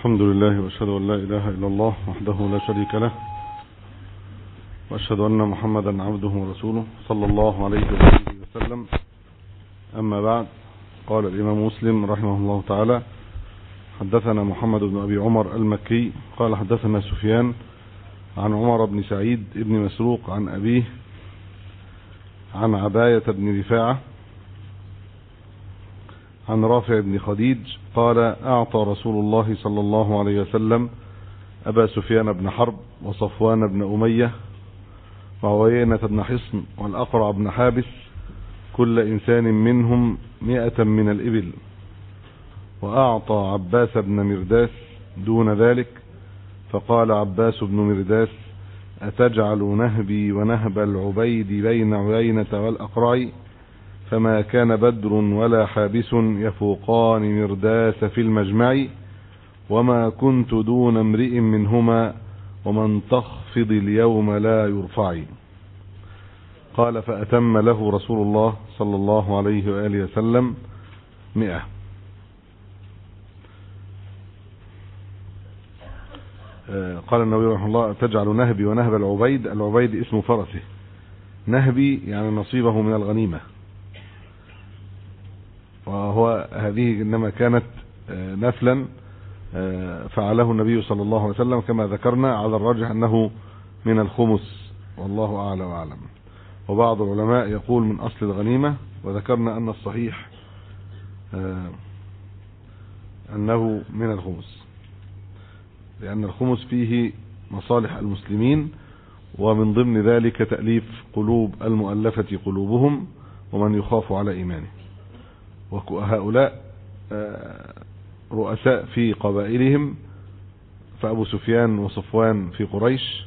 الحمد لله واشهد ان لا اله الا الله وحده لا شريك له واشهد ان محمدا عبده ورسوله صلى الله عليه واله وسلم اما بعد قال الامام مسلم رحمه الله تعالى حدثنا محمد بن ابي عمر المكي قال حدثنا سفيان عن عمر بن سعيد بن مسروق عن ابيه عن عباية بن رفاعة عن رافع بن خديج قال أعطى رسول الله صلى الله عليه وسلم أبا سفيان بن حرب وصفوان بن أمية وعوينة بن حصن والأقرع بن حابس كل إنسان منهم مئة من الإبل وأعطى عباس بن مرداس دون ذلك فقال عباس بن مرداس أتجعل نهبي ونهب العبيد بين عيينة والأقرع فما كان بدر ولا حابس يفوقان مرداس في المجمع وما كنت دون امرئ منهما ومن تخفض اليوم لا يرفع قال فأتم له رسول الله صلى الله عليه وآله وسلم مئة قال النبي رحمه الله تجعل نهبي ونهب العبيد العبيد اسم فرسه نهبي يعني نصيبه من الغنيمة وهو هذه إنما كانت نفلا فعله النبي صلى الله عليه وسلم كما ذكرنا على الراجح أنه من الخمس والله أعلى وأعلم وبعض العلماء يقول من أصل الغنيمة وذكرنا أن الصحيح أنه من الخمس لأن الخمس فيه مصالح المسلمين ومن ضمن ذلك تأليف قلوب المؤلفة قلوبهم ومن يخاف على إيمانه وهؤلاء رؤساء في قبائلهم فأبو سفيان وصفوان في قريش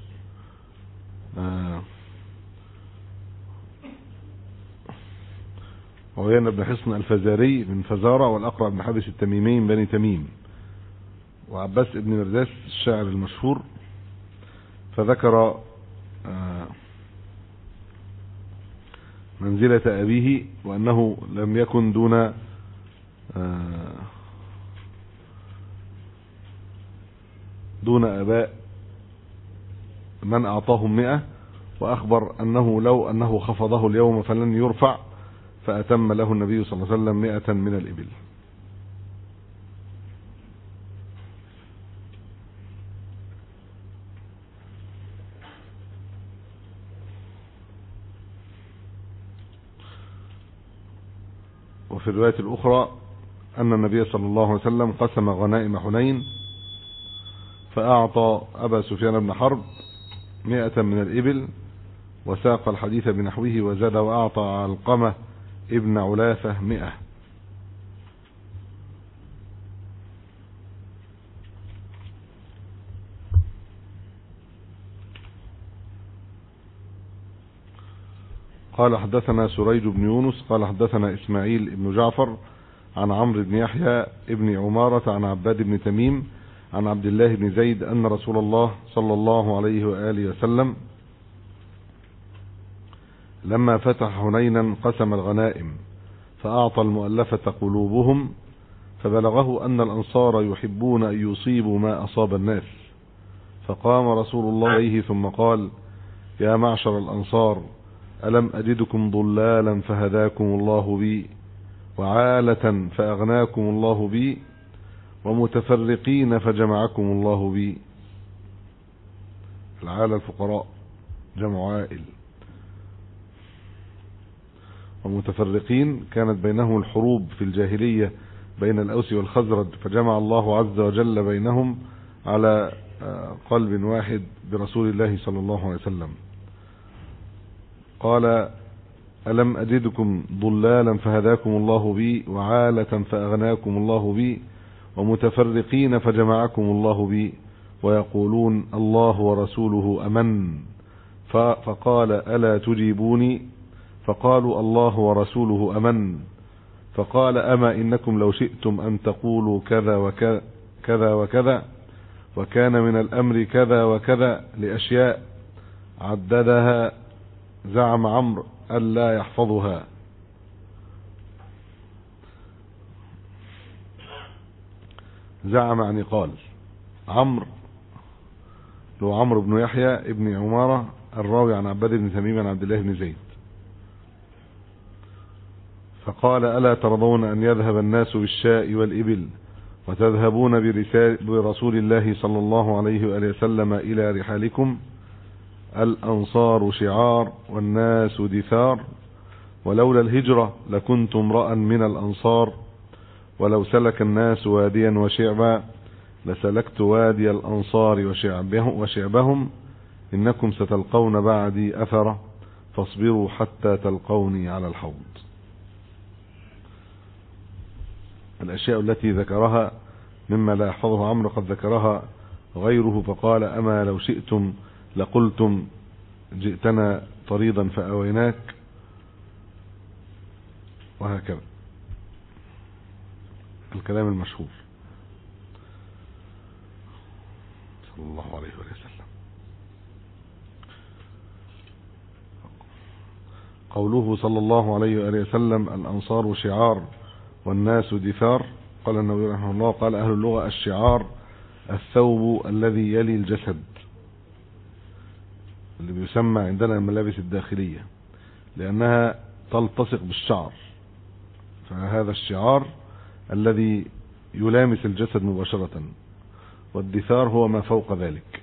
وعيان بن حصن الفزاري من فزارة والأقرع بن حابس التميمي من بني تميم وعباس بن مرداس الشاعر المشهور فذكر منزلة أبيه وأنه لم يكن دون دون أباء من أعطاهم مئة وأخبر أنه لو أنه خفضه اليوم فلن يرفع فأتم له النبي صلى الله عليه وسلم مئة من الإبل وفي الرواية الأخرى أن النبي صلى الله عليه وسلم قسم غنائم حنين فأعطى أبا سفيان بن حرب مئة من الإبل وساق الحديث بنحوه وزاد وأعطى علقمة ابن علاثة مئة قال حدثنا سريج بن يونس قال حدثنا إسماعيل بن جعفر عن عمرو بن يحيى ابن عمارة عن عباد بن تميم عن عبد الله بن زيد أن رسول الله صلى الله عليه وآله وسلم لما فتح حنينا قسم الغنائم فأعطى المؤلفة قلوبهم فبلغه أن الأنصار يحبون أن يصيبوا ما أصاب الناس فقام رسول الله عليه ثم قال يا معشر الأنصار ألم أجدكم ضلالا فهداكم الله بي وعالة فأغناكم الله بي ومتفرقين فجمعكم الله بي العالة الفقراء جمع عائل ومتفرقين كانت بينهم الحروب في الجاهلية بين الأوس والخزرج فجمع الله عز وجل بينهم على قلب واحد برسول الله صلى الله عليه وسلم قال ألم أجدكم ضلالا فهداكم الله بي وعالة فأغناكم الله بي ومتفرقين فجمعكم الله بي ويقولون الله ورسوله أمن فقال ألا تجيبوني فقالوا الله ورسوله أمن فقال أما إنكم لو شئتم أن تقولوا كذا وكذا كذا وكذا وكان من الأمر كذا وكذا لأشياء عددها زعم عمرو ألا يحفظها زعم يعني قال عمرو له عمرو بن يحيى ابن عمارة الراوي عن عباد بن تميم عن عبد الله بن زيد فقال ألا ترضون أن يذهب الناس بالشاء والإبل وتذهبون برسول الله صلى الله عليه وآله وسلم إلى رحالكم الأنصار شعار والناس دثار ولولا الهجرة لكنت امرأ من الأنصار ولو سلك الناس واديا وشعبا لسلكت وادي الأنصار وشعبهم, وشعبهم إنكم ستلقون بعدي أثرة فاصبروا حتى تلقوني على الحوض الأشياء التي ذكرها مما لا يحفظه عمرو قد ذكرها غيره فقال أما لو شئتم لقلتم جئتنا طريدا فأويناك وهكذا الكلام المشهور صلى الله عليه وسلم قوله صلى الله عليه وآله وسلم الأنصار شعار والناس دثار قال النبي رحمه الله قال أهل اللغة الشعار الثوب الذي يلي الجسد اللي بيسمى عندنا الملابس الداخلية لأنها تلتصق بالشعر فهذا الشعار الذي يلامس الجسد مباشرة والدثار هو ما فوق ذلك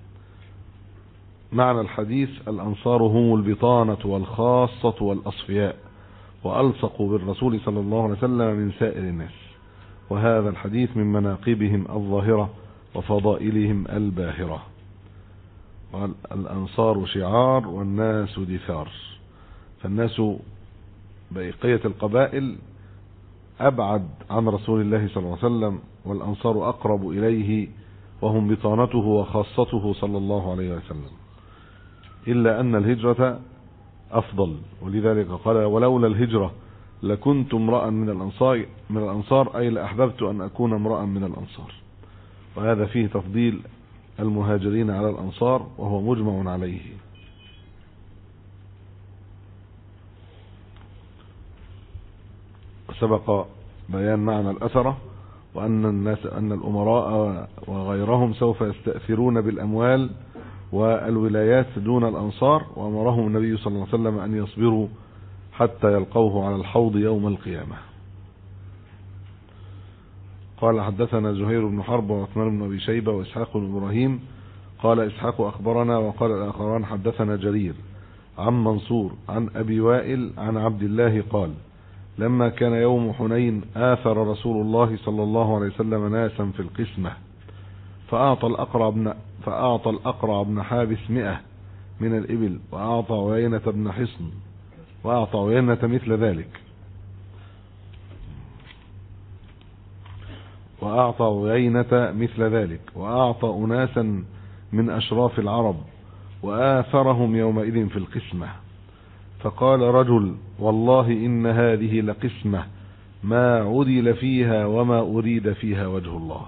معنى الحديث الأنصار هم البطانة والخاصة والأصفياء وألصقوا بالرسول صلى الله عليه وسلم من سائر الناس وهذا الحديث من مناقبهم الظاهرة وفضائلهم الباهرة قال الأنصار شعار والناس دثار فالناس بقية القبائل أبعد عن رسول الله صلى الله عليه وسلم والأنصار أقرب إليه وهم بطانته وخاصته صلى الله عليه وسلم إلا أن الهجرة أفضل ولذلك قال ولولا الهجرة لكنت امرأ من الأنصار من الأنصار أي لأحببت أن أكون امرأ من الأنصار وهذا فيه تفضيل المهاجرين على الأنصار وهو مجمع عليه سبق بيان معنى الأثرة وأن الناس أن الأمراء وغيرهم سوف يستأثرون بالأموال والولايات دون الأنصار وأمرهم النبي صلى الله عليه وسلم أن يصبروا حتى يلقوه على الحوض يوم القيامة قال حدثنا زهير بن حرب وعثمان بن أبي شيبة وإسحاق بن إبراهيم قال إسحاق أخبرنا وقال الآخران حدثنا جرير عن منصور عن أبي وائل عن عبد الله قال لما كان يوم حنين آثر رسول الله صلى الله عليه وسلم ناسا في القسمة فأعطى الأقرع بن, فأعطى الأقرع بن حابس مئة من الإبل وأعطى عيينة بن حصن وأعطى عيينة مثل ذلك وأعطى عيينة مثل ذلك وأعطى أناسا من أشراف العرب وآثرهم يومئذ في القسمة فقال رجل والله إن هذه لقسمة ما عدل فيها وما أريد فيها وجه الله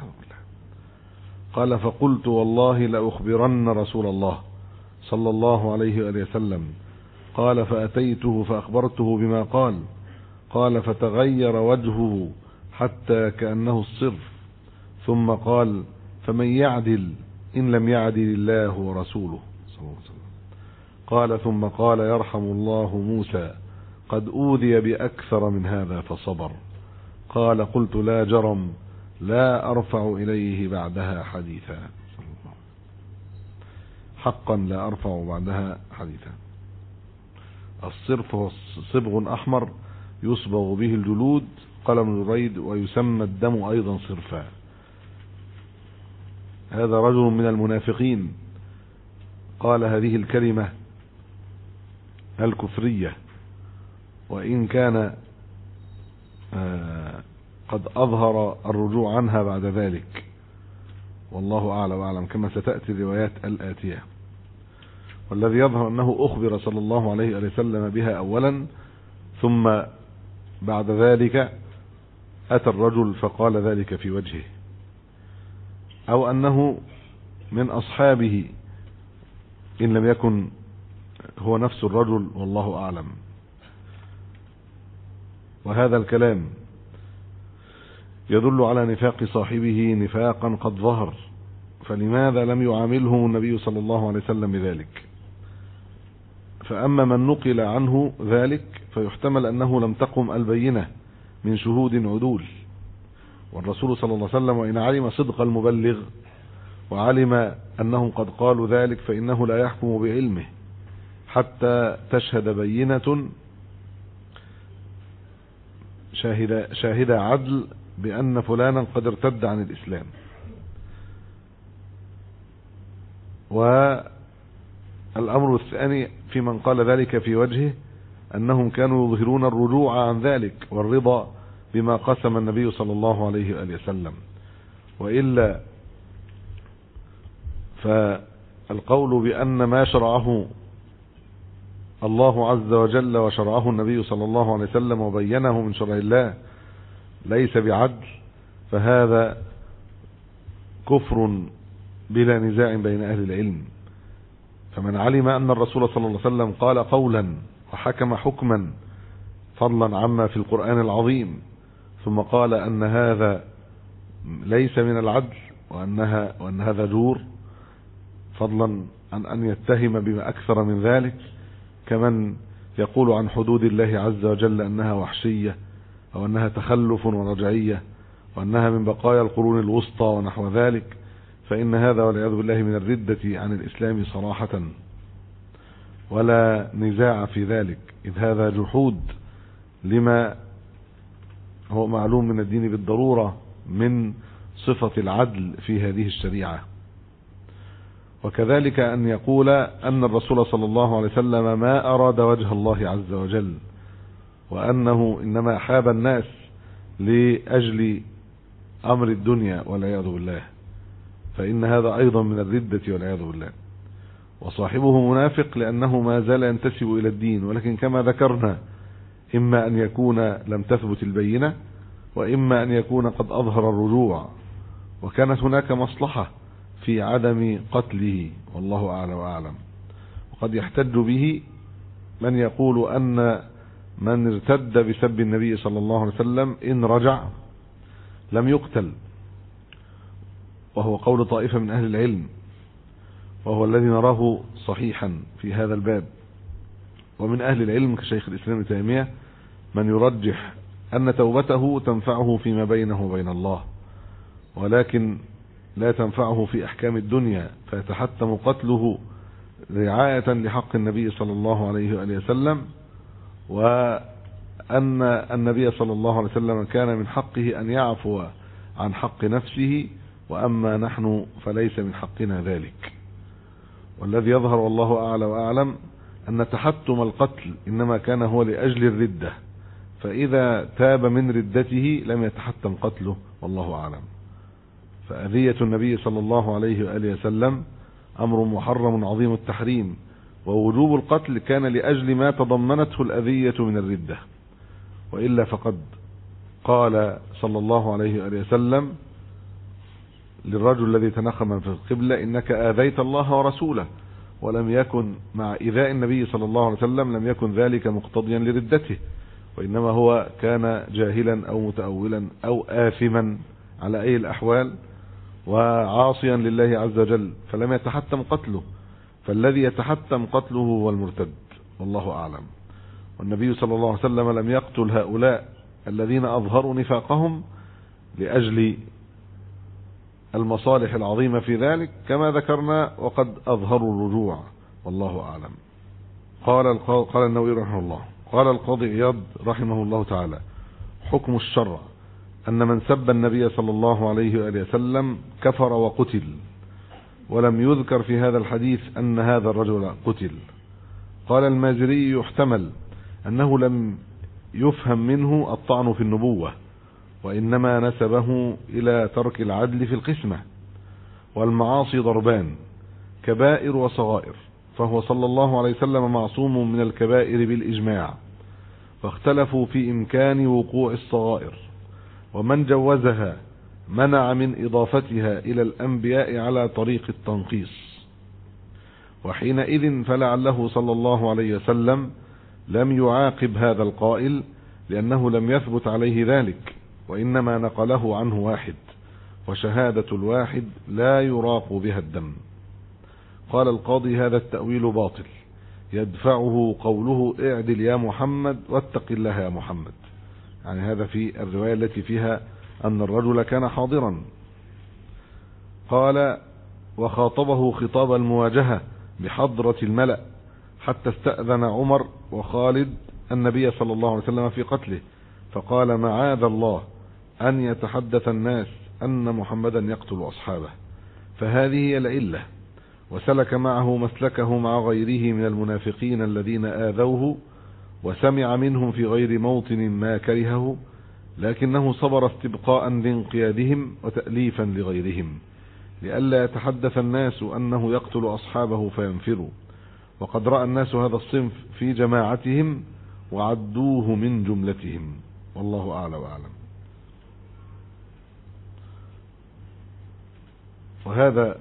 قال فقلت والله لأخبرن رسول الله صلى الله عليه وآله وسلم قال فأتيته فأخبرته بما قال قال فتغير وجهه حتى كأنه الصرف ثم قال فمن يعدل إن لم يعدل الله ورسوله صلى الله عليه وسلم قال ثم قال يرحم الله موسى قد أوذي بأكثر من هذا فصبر قال قلت لا جرم لا أرفع إليه بعدها حديثا حقا لا أرفع بعدها حديثا الصرف هو صبغ أحمر يصبغ به الجلود قلم الريد ويسمى الدم أيضا صرفا هذا رجل من المنافقين قال هذه الكلمة الكفرية وإن كان قد أظهر الرجوع عنها بعد ذلك والله أعلى وأعلم كما ستأتي الروايات الآتية والذي يظهر أنه أخبر صلى الله عليه وسلم بها أولا ثم بعد ذلك أتى الرجل فقال ذلك في وجهه أو أنه من أصحابه إن لم يكن هو نفس الرجل والله أعلم وهذا الكلام يدل على نفاق صاحبه نفاقا قد ظهر فلماذا لم يعامله النبي صلى الله عليه وسلم بذلك فأما من نقل عنه ذلك فيحتمل أنه لم تقم البينة من شهود عدول والرسول صلى الله عليه وسلم وإن علم صدق المبلغ وعلم أنهم قد قالوا ذلك فإنه لا يحكم بعلمه حتى تشهد بينة شاهد, شاهد عدل بأن فلانا قد ارتد عن الإسلام والأمر الثاني في من قال ذلك في وجهه أنهم كانوا يظهرون الرجوع عن ذلك والرضا بما قسم النبي صلى الله عليه وآله وسلم وإلا فالقول بأن ما شرعه الله عز وجل وشرعه النبي صلى الله عليه وسلم وبينه من شرع الله ليس بعدل فهذا كفر بلا نزاع بين أهل العلم فمن علم أن الرسول صلى الله عليه وسلم قال قولا وحكم حكما فضلا عما في القرآن العظيم ثم قال أن هذا ليس من العدل وأنها وأن هذا جور فضلا عن أن يتهم بما أكثر من ذلك كمن يقول عن حدود الله عز وجل أنها وحشية أو أنها تخلف ورجعية وأنها من بقايا القرون الوسطى ونحو ذلك فإن هذا والعياذ بالله من الردة عن الإسلام صراحة ولا نزاع في ذلك إذ هذا جحود لما هو معلوم من الدين بالضرورة من صفة العدل في هذه الشريعة وكذلك أن يقول أن الرسول صلى الله عليه وسلم ما أراد وجه الله عز وجل وأنه إنما حاب الناس لأجل أمر الدنيا والعياذ بالله فإن هذا أيضا من الردة والعياذ بالله وصاحبه منافق لأنه ما زال ينتسب إلى الدين ولكن كما ذكرنا إما أن يكون لم تثبت البينة وإما أن يكون قد أظهر الرجوع وكانت هناك مصلحة في عدم قتله والله أعلى وأعلم وقد يحتج به من يقول أن من ارتد بسب النبي صلى الله عليه وسلم إن رجع لم يقتل وهو قول طائفة من أهل العلم وهو الذي نراه صحيحا في هذا الباب ومن أهل العلم كشيخ الإسلام ابن تيمية من يرجح أن توبته تنفعه فيما بينه وبين الله ولكن لا تنفعه في أحكام الدنيا فيتحتم قتله رعاية لحق النبي صلى الله عليه وآله وسلم وأن النبي صلى الله عليه وسلم كان من حقه أن يعفو عن حق نفسه وأما نحن فليس من حقنا ذلك والذي يظهر والله أعلى وأعلم أن تحتم القتل إنما كان هو لأجل الردة فإذا تاب من ردته لم يتحتم قتله والله أعلم فأذية النبي صلى الله عليه وآله وسلم أمر محرم عظيم التحريم ووجوب القتل كان لأجل ما تضمنته الأذية من الردة وإلا فقد قال صلى الله عليه وآله وسلم للرجل الذي تنخم في القبلة إنك آذيت الله ورسوله ولم يكن مع إذاء النبي صلى الله عليه وسلم لم يكن ذلك مقتضيا لردته وإنما هو كان جاهلا أو متأولا أو آثما على أي الأحوال وعاصيا لله عز وجل فلم يتحتم قتله فالذي يتحتم قتله هو المرتد والله أعلم والنبي صلى الله عليه وسلم لم يقتل هؤلاء الذين أظهروا نفاقهم لأجل المصالح العظيمة في ذلك كما ذكرنا وقد أظهروا الرجوع والله أعلم قال قال النووي رحمه الله قال القاضي عياض رحمه الله تعالى حكم الشرع أن من سب النبي صلى الله عليه وآله وسلم كفر وقتل ولم يذكر في هذا الحديث أن هذا الرجل قتل قال المازري يحتمل أنه لم يفهم منه الطعن في النبوة وإنما نسبه إلى ترك العدل في القسمة والمعاصي ضربان كبائر وصغائر فهو صلى الله عليه وسلم معصوم من الكبائر بالإجماع فاختلفوا في إمكان وقوع الصغائر ومن جوزها منع من إضافتها إلى الأنبياء على طريق التنقيص وحينئذ فلعله صلى الله عليه وسلم لم يعاقب هذا القائل لأنه لم يثبت عليه ذلك وإنما نقله عنه واحد وشهادة الواحد لا يراق بها الدم قال القاضي هذا التأويل باطل يدفعه قوله اعدل يا محمد واتق الله يا محمد يعني هذا في الرواية التي فيها أن الرجل كان حاضرا قال وخاطبه خطاب المواجهة بحضرة الملأ حتى استأذن عمر وخالد النبي صلى الله عليه وسلم في قتله فقال معاذ الله أن يتحدث الناس أن محمدا يقتل أصحابه فهذه هي العلة وسلك معه مسلكه مع غيره من المنافقين الذين آذوه وسمع منهم في غير موطن ما كرهه لكنه صبر استبقاء لانقيادهم وتأليفا لغيرهم لئلا يتحدث الناس أنه يقتل أصحابه فينفروا وقد رأى الناس هذا الصنف في جماعتهم وعدوه من جملتهم والله أعلى وأعلم وهذا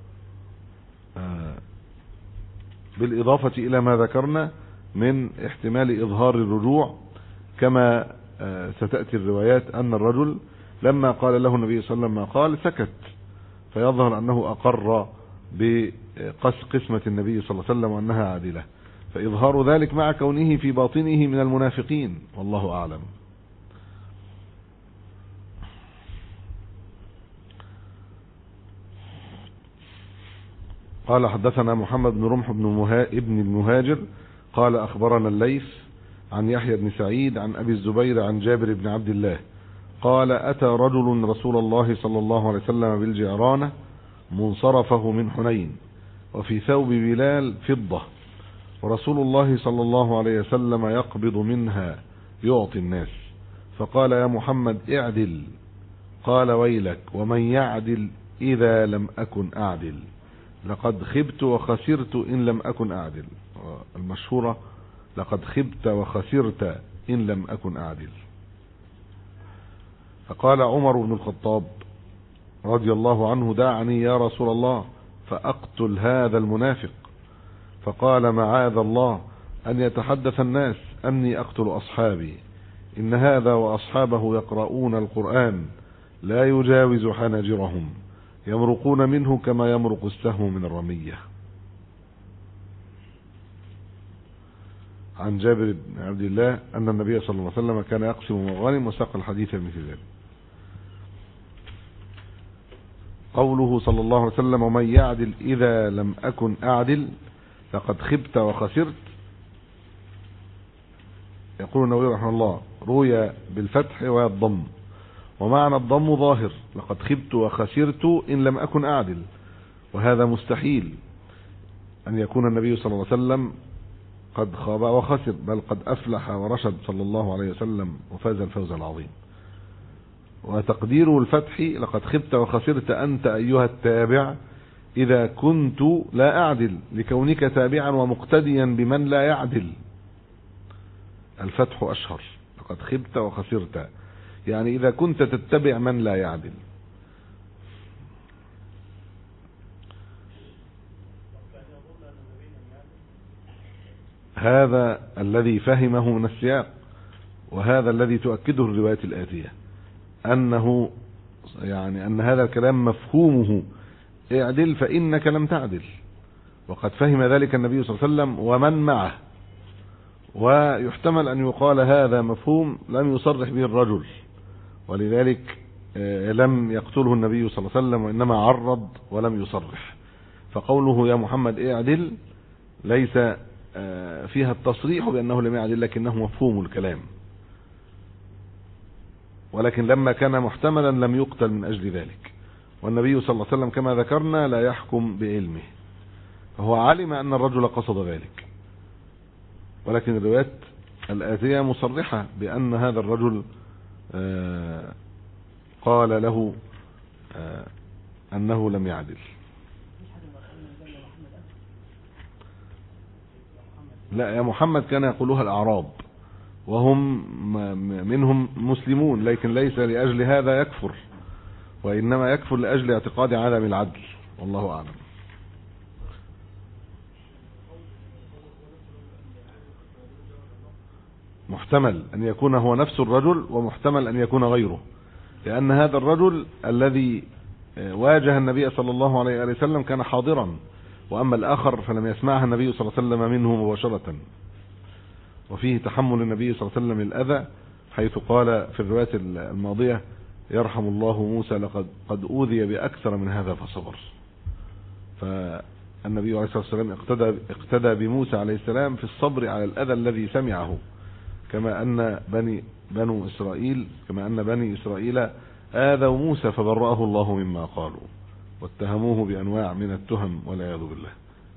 بالإضافة إلى ما ذكرنا من احتمال إظهار الرجوع كما ستأتي الروايات أن الرجل لما قال له النبي صلى الله عليه وسلم ما قال سكت فيظهر أنه أقر بقس قسمة النبي صلى الله عليه وسلم وأنها عادلة فإظهار ذلك مع كونه في باطنه من المنافقين والله أعلم قال حدثنا محمد بن رمح بن مها... ابن المهاجر قال أخبرنا الليث عن يحيى بن سعيد عن أبي الزبير عن جابر بن عبد الله قال أتى رجل رسول الله صلى الله عليه وسلم بالجعرانة منصرفه من حنين وفي ثوب بلال فضة ورسول الله صلى الله عليه وسلم يقبض منها يعطي الناس فقال يا محمد اعدل قال ويلك ومن يعدل إذا لم أكن أعدل لقد خبت وخسرت إن لم أكن أعدل المشهورة لقد خبت وخسرت إن لم أكن أعدل فقال عمر بن الخطاب رضي الله عنه دعني يا رسول الله فأقتل هذا المنافق فقال معاذ الله أن يتحدث الناس أني أقتل أصحابي إن هذا وأصحابه يقرؤون القرآن لا يجاوز حناجرهم يمرقون منه كما يمرق السهم من الرمية عن جابر بن عبد الله أن النبي صلى الله عليه وسلم كان يقسم مغانم وساق الحديث مثل ذلك قوله صلى الله عليه وسلم ومن يعدل إذا لم أكن أعدل لقد خبت وخسرت يقول النووي رحمه الله روي بالفتح والضم ومعنى الضم ظاهر لقد خبت وخسرت إن لم أكن أعدل وهذا مستحيل أن يكون النبي صلى الله عليه وسلم قد خاب وخسر بل قد أفلح ورشد صلى الله عليه وسلم وفاز الفوز العظيم وتقدير الفتح لقد خبت وخسرت أنت أيها التابع إذا كنت لا أعدل لكونك تابعا ومقتديا بمن لا يعدل الفتح أشهر لقد خبت وخسرت يعني إذا كنت تتبع من لا يعدل هذا الذي فهمه من السياق وهذا الذي تؤكده الروايات الآتية أنه يعني أن هذا الكلام مفهومه اعدل فإنك لم تعدل وقد فهم ذلك النبي صلى الله عليه وسلم ومن معه ويحتمل أن يقال هذا مفهوم لم يصرح به الرجل ولذلك لم يقتله النبي صلى الله عليه وسلم وإنما عرض ولم يصرح فقوله يا محمد اعدل ليس فيها التصريح بأنه لم يعدل لكنه مفهوم الكلام ولكن لما كان محتملا لم يقتل من أجل ذلك والنبي صلى الله عليه وسلم كما ذكرنا لا يحكم بعلمه فهو علم أن الرجل قصد ذلك ولكن الروايات الآتية مصرحة بأن هذا الرجل قال له أنه لم يعدل لا يا محمد كان يقولها الأعراب وهم منهم مسلمون لكن ليس لأجل هذا يكفر وإنما يكفر لأجل اعتقاد عدم العدل والله أعلم محتمل أن يكون هو نفس الرجل ومحتمل أن يكون غيره لأن هذا الرجل الذي واجه النبي صلى الله عليه وسلم كان حاضرا وأما الآخر فلم يسمعها النبي صلى الله عليه وسلم منه مباشرة وفيه تحمل النبي صلى الله عليه وسلم الأذى حيث قال في الرواية الماضية يرحم الله موسى لقد قد أوذي بأكثر من هذا فصبر فالنبي عليه الصلاة والسلام اقتدى, اقتدى بموسى عليه السلام في الصبر على الأذى الذي سمعه كما أن بني بنو إسرائيل كما أن بني إسرائيل آذوا موسى فبرأه الله مما قالوا واتهموه بأنواع من التهم والعياذ بالله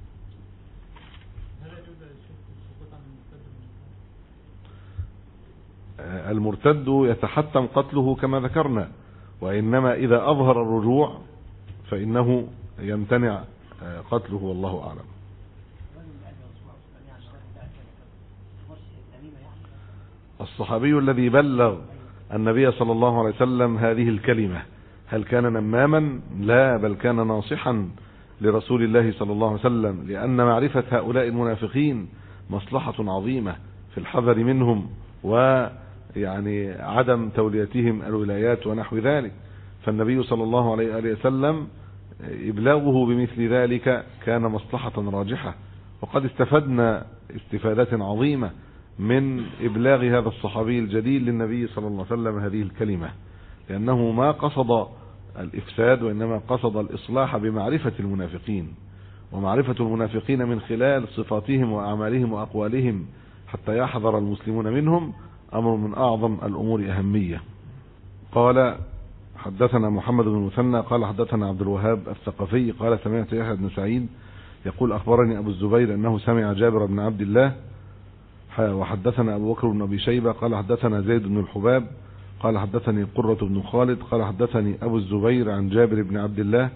المرتد يتحتم قتله كما ذكرنا وإنما إذا أظهر الرجوع فإنه يمتنع قتله والله أعلم الصحابي الذي بلغ النبي صلى الله عليه وسلم هذه الكلمة هل كان نماما لا بل كان ناصحا لرسول الله صلى الله عليه وسلم لأن معرفة هؤلاء المنافقين مصلحة عظيمة في الحذر منهم ويعني عدم توليتهم الولايات ونحو ذلك فالنبي صلى الله عليه وآله وسلم إبلاغه بمثل ذلك كان مصلحة راجحة وقد استفدنا استفادات عظيمة من إبلاغ هذا الصحابي الجليل للنبي صلى الله عليه وسلم هذه الكلمة لأنه ما قصد الإفساد وإنما قصد الإصلاح بمعرفة المنافقين ومعرفة المنافقين من خلال صفاتهم وأعمالهم وأقوالهم حتى يحذر المسلمون منهم أمر من أعظم الأمور أهمية قال حدثنا محمد بن مثنى قال حدثنا عبد الوهاب الثقفي قال سمعت يحيى بن سعيد يقول أخبرني أبو الزبير أنه سمع جابر بن عبد الله وحدثنا أبو بكر بن أبي شيبة قال حدثنا زيد بن الحباب قال حدثني قرة بن خالد قال حدثني أبو الزبير عن جابر بن عبد الله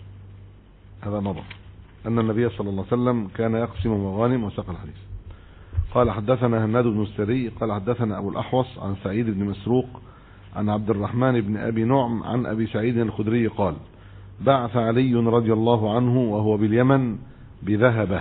هذا مضى أن النبي صلى الله عليه وسلم كان يقسم مغانم وساق الحديث قال حدثنا هناد بن السري قال حدثنا أبو الأحوص عن سعيد بن مسروق عن عبد الرحمن بن أبي نعم عن أبي سعيد الخدري قال بعث علي رضي الله عنه وهو باليمن بذهبه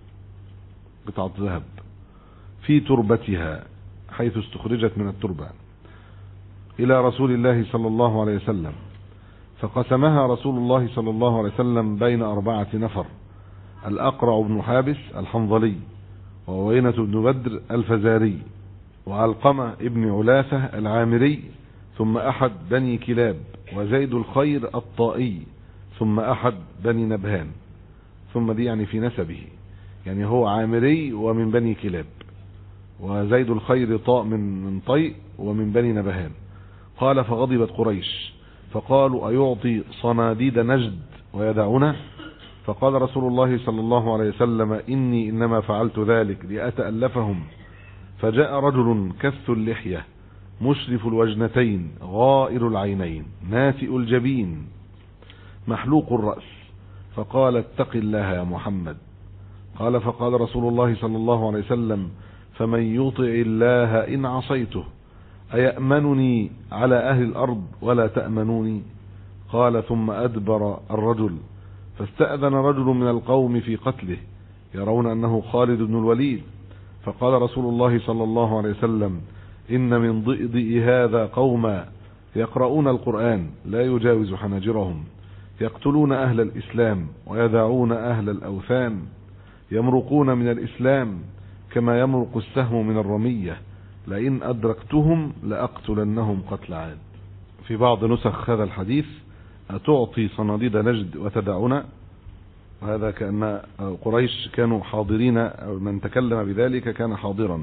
قطعة ذهب في تربتها حيث استخرجت من التربة إلى رسول الله صلى الله عليه وسلم فقسمها رسول الله صلى الله عليه وسلم بين أربعة نفر الأقرع بن حابس الحنظلي ووينة بن بدر الفزاري وعلقمة ابن علاثة العامري ثم أحد بني كلاب وزيد الخير الطائي ثم أحد بني نبهان ثم دي يعني في نسبه يعني هو عامري ومن بني كلاب وزيد الخير طاء من من طيء ومن بني نبهان قال فغضبت قريش فقالوا أيعطي صناديد نجد ويدعنا فقال رسول الله صلى الله عليه وسلم إني إنما فعلت ذلك لأتألفهم فجاء رجل كث اللحية مشرف الوجنتين غائر العينين ناتئ الجبين محلوق الرأس فقال اتق الله يا محمد قال فقال رسول الله صلى الله عليه وسلم فمن يطع الله إن عصيته أيأمنني على أهل الأرض ولا تأمنوني قال ثم أدبر الرجل فاستأذن رجل من القوم في قتله يرون أنه خالد بن الوليد فقال رسول الله صلى الله عليه وسلم إن من ضئضئ هذا قوما يقرؤون القرآن لا يجاوز حناجرهم يقتلون أهل الإسلام ويدعون أهل الأوثان يمرقون من الإسلام كما يمرق السهم من الرمية لئن أدركتهم لأقتلنهم قتل عاد في بعض نسخ هذا الحديث أتعطي صناديد نجد وتدعنا وهذا كأن قريش كانوا حاضرين أو من تكلم بذلك كان حاضرا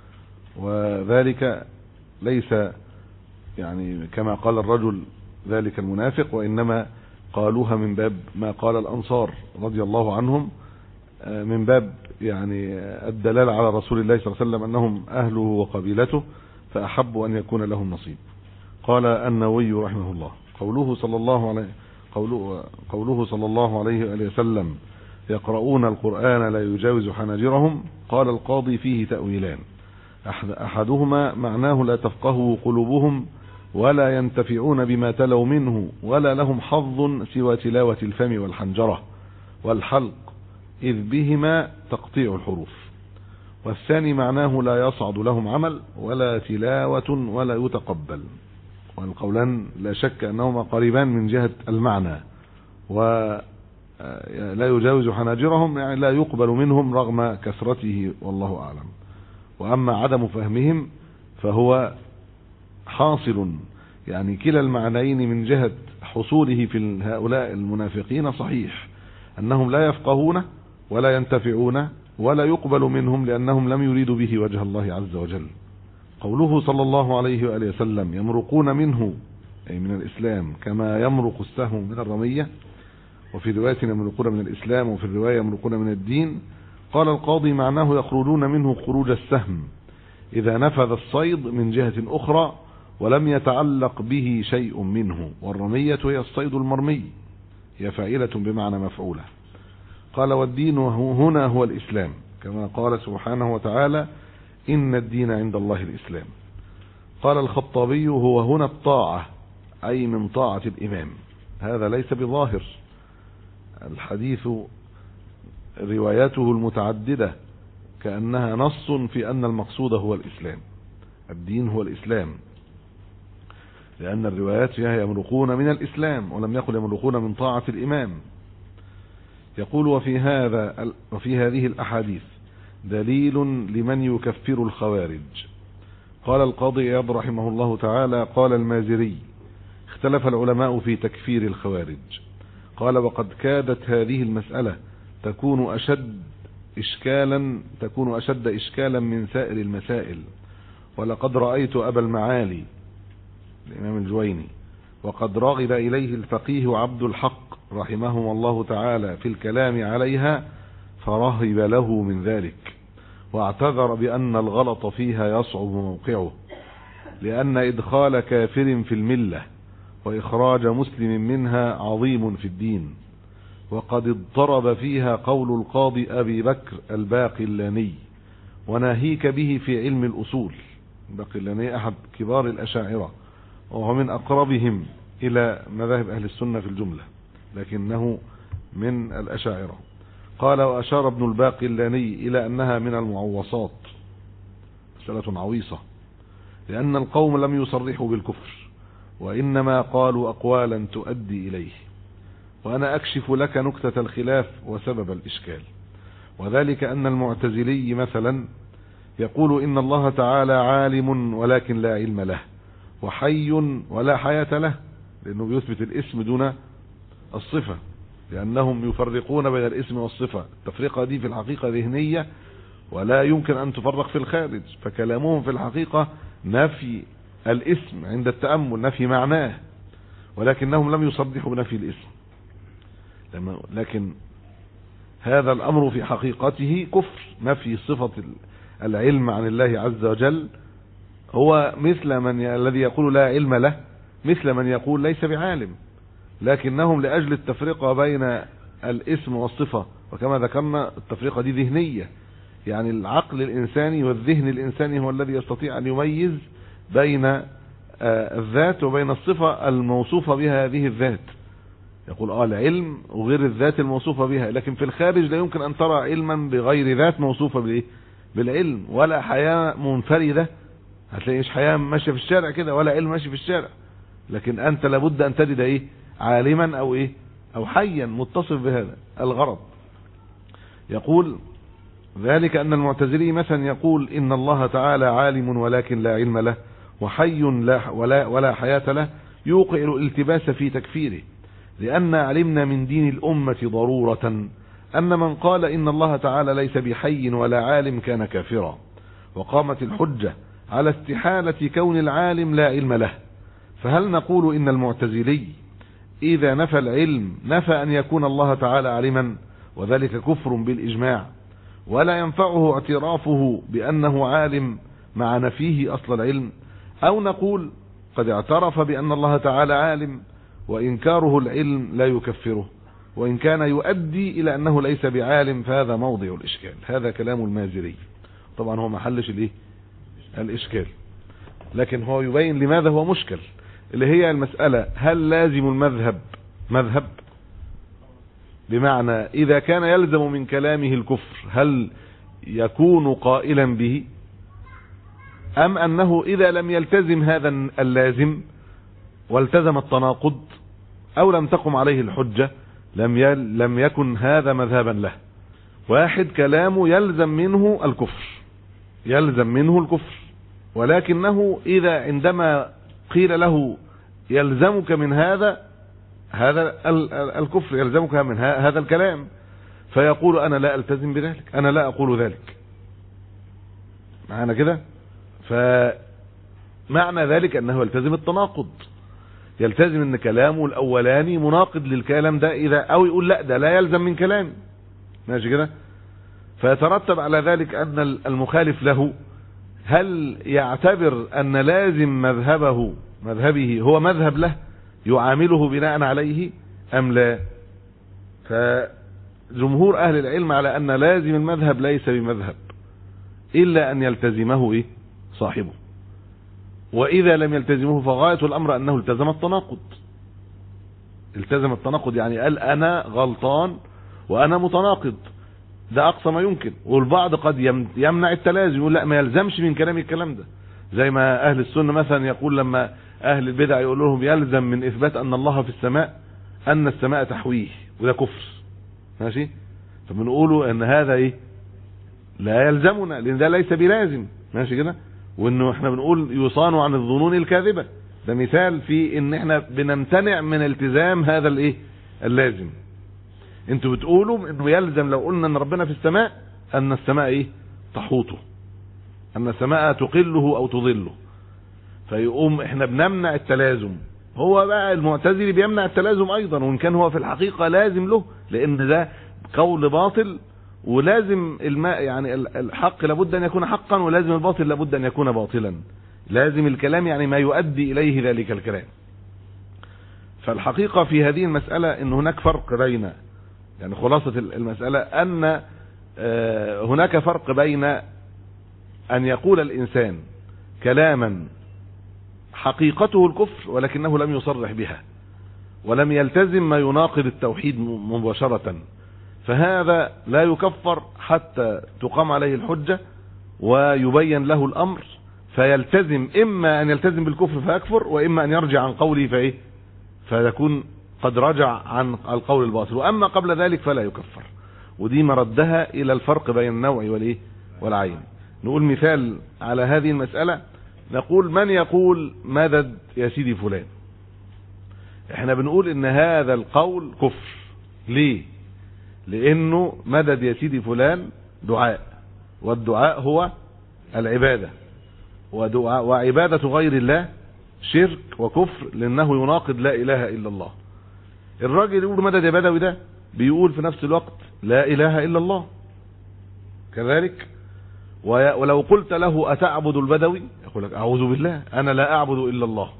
وذلك ليس يعني كما قال الرجل ذلك المنافق وإنما قالوها من باب ما قال الأنصار رضي الله عنهم من باب يعني الدلالة على رسول الله صلى الله عليه وسلم أنهم أهله وقبيلته فأحبوا أن يكون لهم نصيب قال النووي رحمه الله قوله صلى الله عليه قوله, قوله صلى الله عليه وآله وسلم يقرؤون القرآن لا يجاوز حناجرهم قال القاضي فيه تأويلان أحدهما معناه لا تفقهوا قلوبهم ولا ينتفعون بما تلوا منه ولا لهم حظ سوى تلاوة الفم والحنجرة والحلق إذ بهما تقطيع الحروف والثاني معناه لا يصعد لهم عمل ولا تلاوة ولا يتقبل والقولان لا شك أنهما قريبان من جهة المعنى ولا يجاوز حناجرهم يعني لا يقبل منهم رغم كثرته والله أعلم وأما عدم فهمهم فهو حاصل يعني كلا المعنيين من جهة حصوله في هؤلاء المنافقين صحيح أنهم لا يفقهون ولا ينتفعون ولا يقبل منهم لأنهم لم يريدوا به وجه الله عز وجل قوله صلى الله عليه وآله وسلم يمرقون منه أي من الإسلام كما يمرق السهم من الرمية وفي رواية يمرقون من الإسلام وفي الرواية يمرقون من الدين قال القاضي معناه يخرجون منه خروج السهم إذا نفذ الصيد من جهة أخرى ولم يتعلق به شيء منه والرمية هي الصيد المرمي هي فاعلة بمعنى مفعولة قال والدين هنا هو الإسلام كما قال سبحانه وتعالى إن الدين عند الله الإسلام قال الخطابي هو هنا الطاعة أي من طاعة الإمام هذا ليس بظاهر الحديث رواياته المتعددة كأنها نص في أن المقصود هو الإسلام الدين هو الإسلام لأن الروايات فيها يمرقون من الإسلام ولم يقل يمرقون من طاعة الإمام يقول وفي هذا وفي هذه الأحاديث دليل لمن يكفر الخوارج قال القاضي اياض رحمه الله تعالى قال المازري اختلف العلماء في تكفير الخوارج قال وقد كادت هذه المسألة تكون أشد إشكالا تكون أشد إشكالا من سائر المسائل ولقد رأيت أبا المعالي الإمام الجويني وقد راغب إليه الفقيه عبد الحق رحمهم الله تعالى في الكلام عليها فرهب له من ذلك واعتذر بأن الغلط فيها يصعب موقعه لأن إدخال كافر في الملة وإخراج مسلم منها عظيم في الدين وقد اضطرب فيها قول القاضي أبي بكر الباقلاني وناهيك به في علم الأصول الباقلاني أحد كبار الأشاعرة وهو من أقربهم إلى مذاهب أهل السنة في الجملة لكنه من الأشاعرة قال وأشار ابن الباقلاني إلى أنها من المعوصات مسألة عويصة لأن القوم لم يصرحوا بالكفر وإنما قالوا أقوالا تؤدي إليه وأنا أكشف لك نكتة الخلاف وسبب الإشكال وذلك أن المعتزلي مثلا يقول إن الله تعالى عالم ولكن لا علم له وحي ولا حياة له لأنه بيثبت الاسم دون الصفة لأنهم يفرقون بين الاسم والصفة التفرقة دي في الحقيقة ذهنية ولا يمكن أن تفرق في الخارج فكلامهم في الحقيقة نفي الاسم عند التأمل نفي معناه ولكنهم لم يصدحوا بنفي الاسم لكن هذا الأمر في حقيقته كفر نفي صفة العلم عن الله عز وجل هو مثل من الذي يقول لا علم له مثل من يقول ليس بعالم لكنهم لأجل التفرقة بين الاسم والصفة وكما ذكرنا التفرقة دي ذهنية يعني العقل الإنساني والذهن الإنساني هو الذي يستطيع أن يميز بين الذات وبين الصفة الموصوفة بها هذه الذات يقول اه العلم وغير الذات الموصوفة بها لكن في الخارج لا يمكن أن ترى علما بغير ذات موصوفة بالايه بالعلم ولا حياة منفردة هتلاقيش حياة ماشية في الشارع كده ولا علم ماشي في الشارع لكن أنت لابد أن تجد إيه عالما او ايه او حيا متصف بهذا الغرض يقول ذلك ان المعتزلي مثلا يقول ان الله تعالى عالم ولكن لا علم له وحي لا ولا, ولا حياة له يوقع الالتباس في تكفيره لأن علمنا من دين الأمة ضرورة أن من قال إن الله تعالى ليس بحي ولا عالم كان كافرا وقامت الحجة على استحالة كون العالم لا علم له فهل نقول إن المعتزلي إذا نفى العلم نفى أن يكون الله تعالى عالما وذلك كفر بالإجماع ولا ينفعه اعترافه بأنه عالم مع نفيه أصل العلم أو نقول قد اعترف بأن الله تعالى عالم وإنكاره العلم لا يكفره وإن كان يؤدي إلى أنه ليس بعالم فهذا موضع الإشكال هذا كلام المازري طبعا هو محلش الايه الإشكال لكن هو يبين لماذا هو مشكل اللي هي المسألة هل لازم المذهب مذهب بمعنى إذا كان يلزم من كلامه الكفر هل يكون قائلا به أم أنه إذا لم يلتزم هذا اللازم والتزم التناقض او لم تقم عليه الحجة لم لم يكن هذا مذهبا له واحد كلامه يلزم منه الكفر يلزم منه الكفر ولكنه اذا عندما قيل له يلزمك من هذا هذا الكفر يلزمك من هذا الكلام فيقول انا لا التزم بذلك انا لا اقول ذلك معنا كده فمعنى ذلك انه يلتزم التناقض يلتزم ان كلامه الاولاني مناقض للكلام ده اذا او يقول لا ده لا يلزم من كلامي ماشي كده فيترتب على ذلك ان المخالف له هل يعتبر ان لازم مذهبه مذهبه هو مذهب له يعامله بناء عليه ام لا فجمهور اهل العلم على ان لازم المذهب ليس بمذهب الا ان يلتزمه ايه صاحبه واذا لم يلتزمه فغاية الامر انه التزم التناقض التزم التناقض يعني قال انا غلطان وانا متناقض ده اقصى ما يمكن والبعض قد يمنع التلازم يقول لا ما يلزمش من كلامي الكلام ده زي ما اهل السنة مثلا يقول لما اهل البدع يقول لهم يلزم من اثبات ان الله في السماء ان السماء تحويه وده كفر ماشي فبنقوله ان هذا ايه لا يلزمنا لان ده ليس بلازم ماشي كده وانه احنا بنقول يصان عن الظنون الكاذبة ده مثال في ان احنا بنمتنع من التزام هذا الايه اللازم انتوا بتقولوا انه يلزم لو قلنا ان ربنا في السماء ان السماء ايه تحوطه ان السماء تقله او تظله فيقوم احنا بنمنع التلازم هو بقى المعتزلي بيمنع التلازم ايضا وان كان هو في الحقيقة لازم له لان ده قول باطل ولازم الماء يعني الحق لابد ان يكون حقا ولازم الباطل لابد ان يكون باطلا لازم الكلام يعني ما يؤدي اليه ذلك الكلام فالحقيقة في هذه المسألة ان هناك فرق بين يعني خلاصة المسألة ان هناك فرق بين ان يقول الانسان كلاما حقيقته الكفر ولكنه لم يصرح بها ولم يلتزم ما يناقض التوحيد مباشرة فهذا لا يكفر حتى تقام عليه الحجة ويبين له الأمر فيلتزم إما أن يلتزم بالكفر فيكفر وإما أن يرجع عن قوله فإيه فيكون قد رجع عن القول الباطل وأما قبل ذلك فلا يكفر ودي مردها إلى الفرق بين النوع والإيه والعين نقول مثال على هذه المسألة نقول من يقول مدد يا سيدي فلان احنا بنقول ان هذا القول كفر ليه لانه مدد يا سيدي فلان دعاء والدعاء هو العبادة ودعاء وعبادة غير الله شرك وكفر لانه يناقض لا اله الا الله الراجل يقول مدد يا بدوي ده بيقول في نفس الوقت لا اله الا الله كذلك ولو قلت له اتعبد البدوي يقول لك اعوذ بالله انا لا اعبد الا الله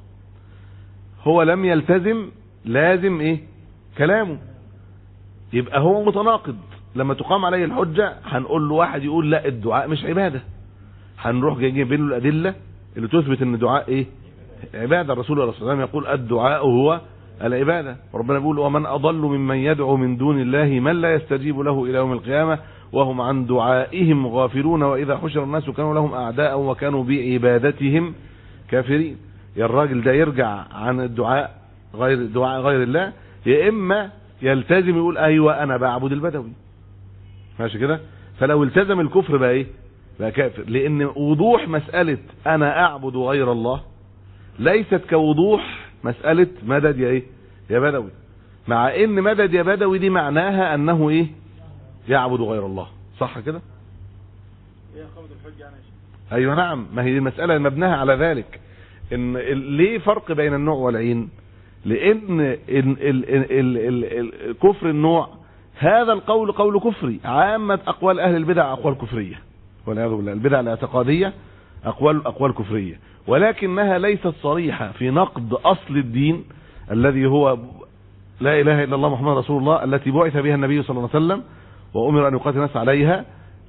هو لم يلتزم لازم ايه كلامه يبقى هو متناقض لما تقام عليه الحجة هنقول له واحد يقول لا الدعاء مش عبادة هنروح جايبين له الادلة اللي تثبت ان الدعاء ايه عبادة الرسول صلى الله عليه وسلم يقول الدعاء هو العبادة ربنا بيقول ومن اضل ممن يدعو من دون الله من لا يستجيب له الى يوم القيامة وهم عن دعائهم غافلون واذا حشر الناس كانوا لهم اعداء وكانوا بعبادتهم كافرين يا الراجل ده يرجع عن الدعاء غير دعاء غير الله يا اما يلتزم يقول ايوه انا بعبد البدوي ماشي كده فلو التزم الكفر بقى ايه بقى كافر لان وضوح مسألة انا اعبد غير الله ليست كوضوح مسألة مدد يا ايه يا بدوي مع ان مدد يا بدوي دي معناها انه ايه يعبد غير الله صح كده ايه قوة الحج يعني ايوه نعم ما هي المسألة مبناها على ذلك ان ليه فرق بين النوع والعين لان ال ال ال ال ال كفر النوع هذا القول قول كفري عامة اقوال اهل البدع اقوال كفرية والعياذ بالله البدع الاعتقادية اقوال اقوال كفرية ولكنها ليست صريحة في نقد اصل الدين الذي هو لا اله الا الله محمد رسول الله التي بعث بها النبي صلى الله عليه وسلم وامر ان يقاتل الناس عليها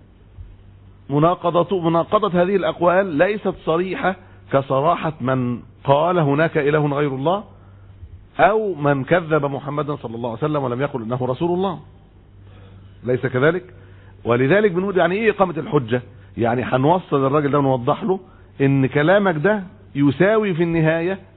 مناقضة مناقضة هذه الاقوال ليست صريحة كصراحة من قال هناك اله غير الله او من كذب محمدا صلى الله عليه وسلم ولم يقل انه رسول الله ليس كذلك ولذلك بنقول يعني ايه اقامة الحجة يعني هنوصل الراجل ده ونوضح له ان كلامك ده يساوي في النهاية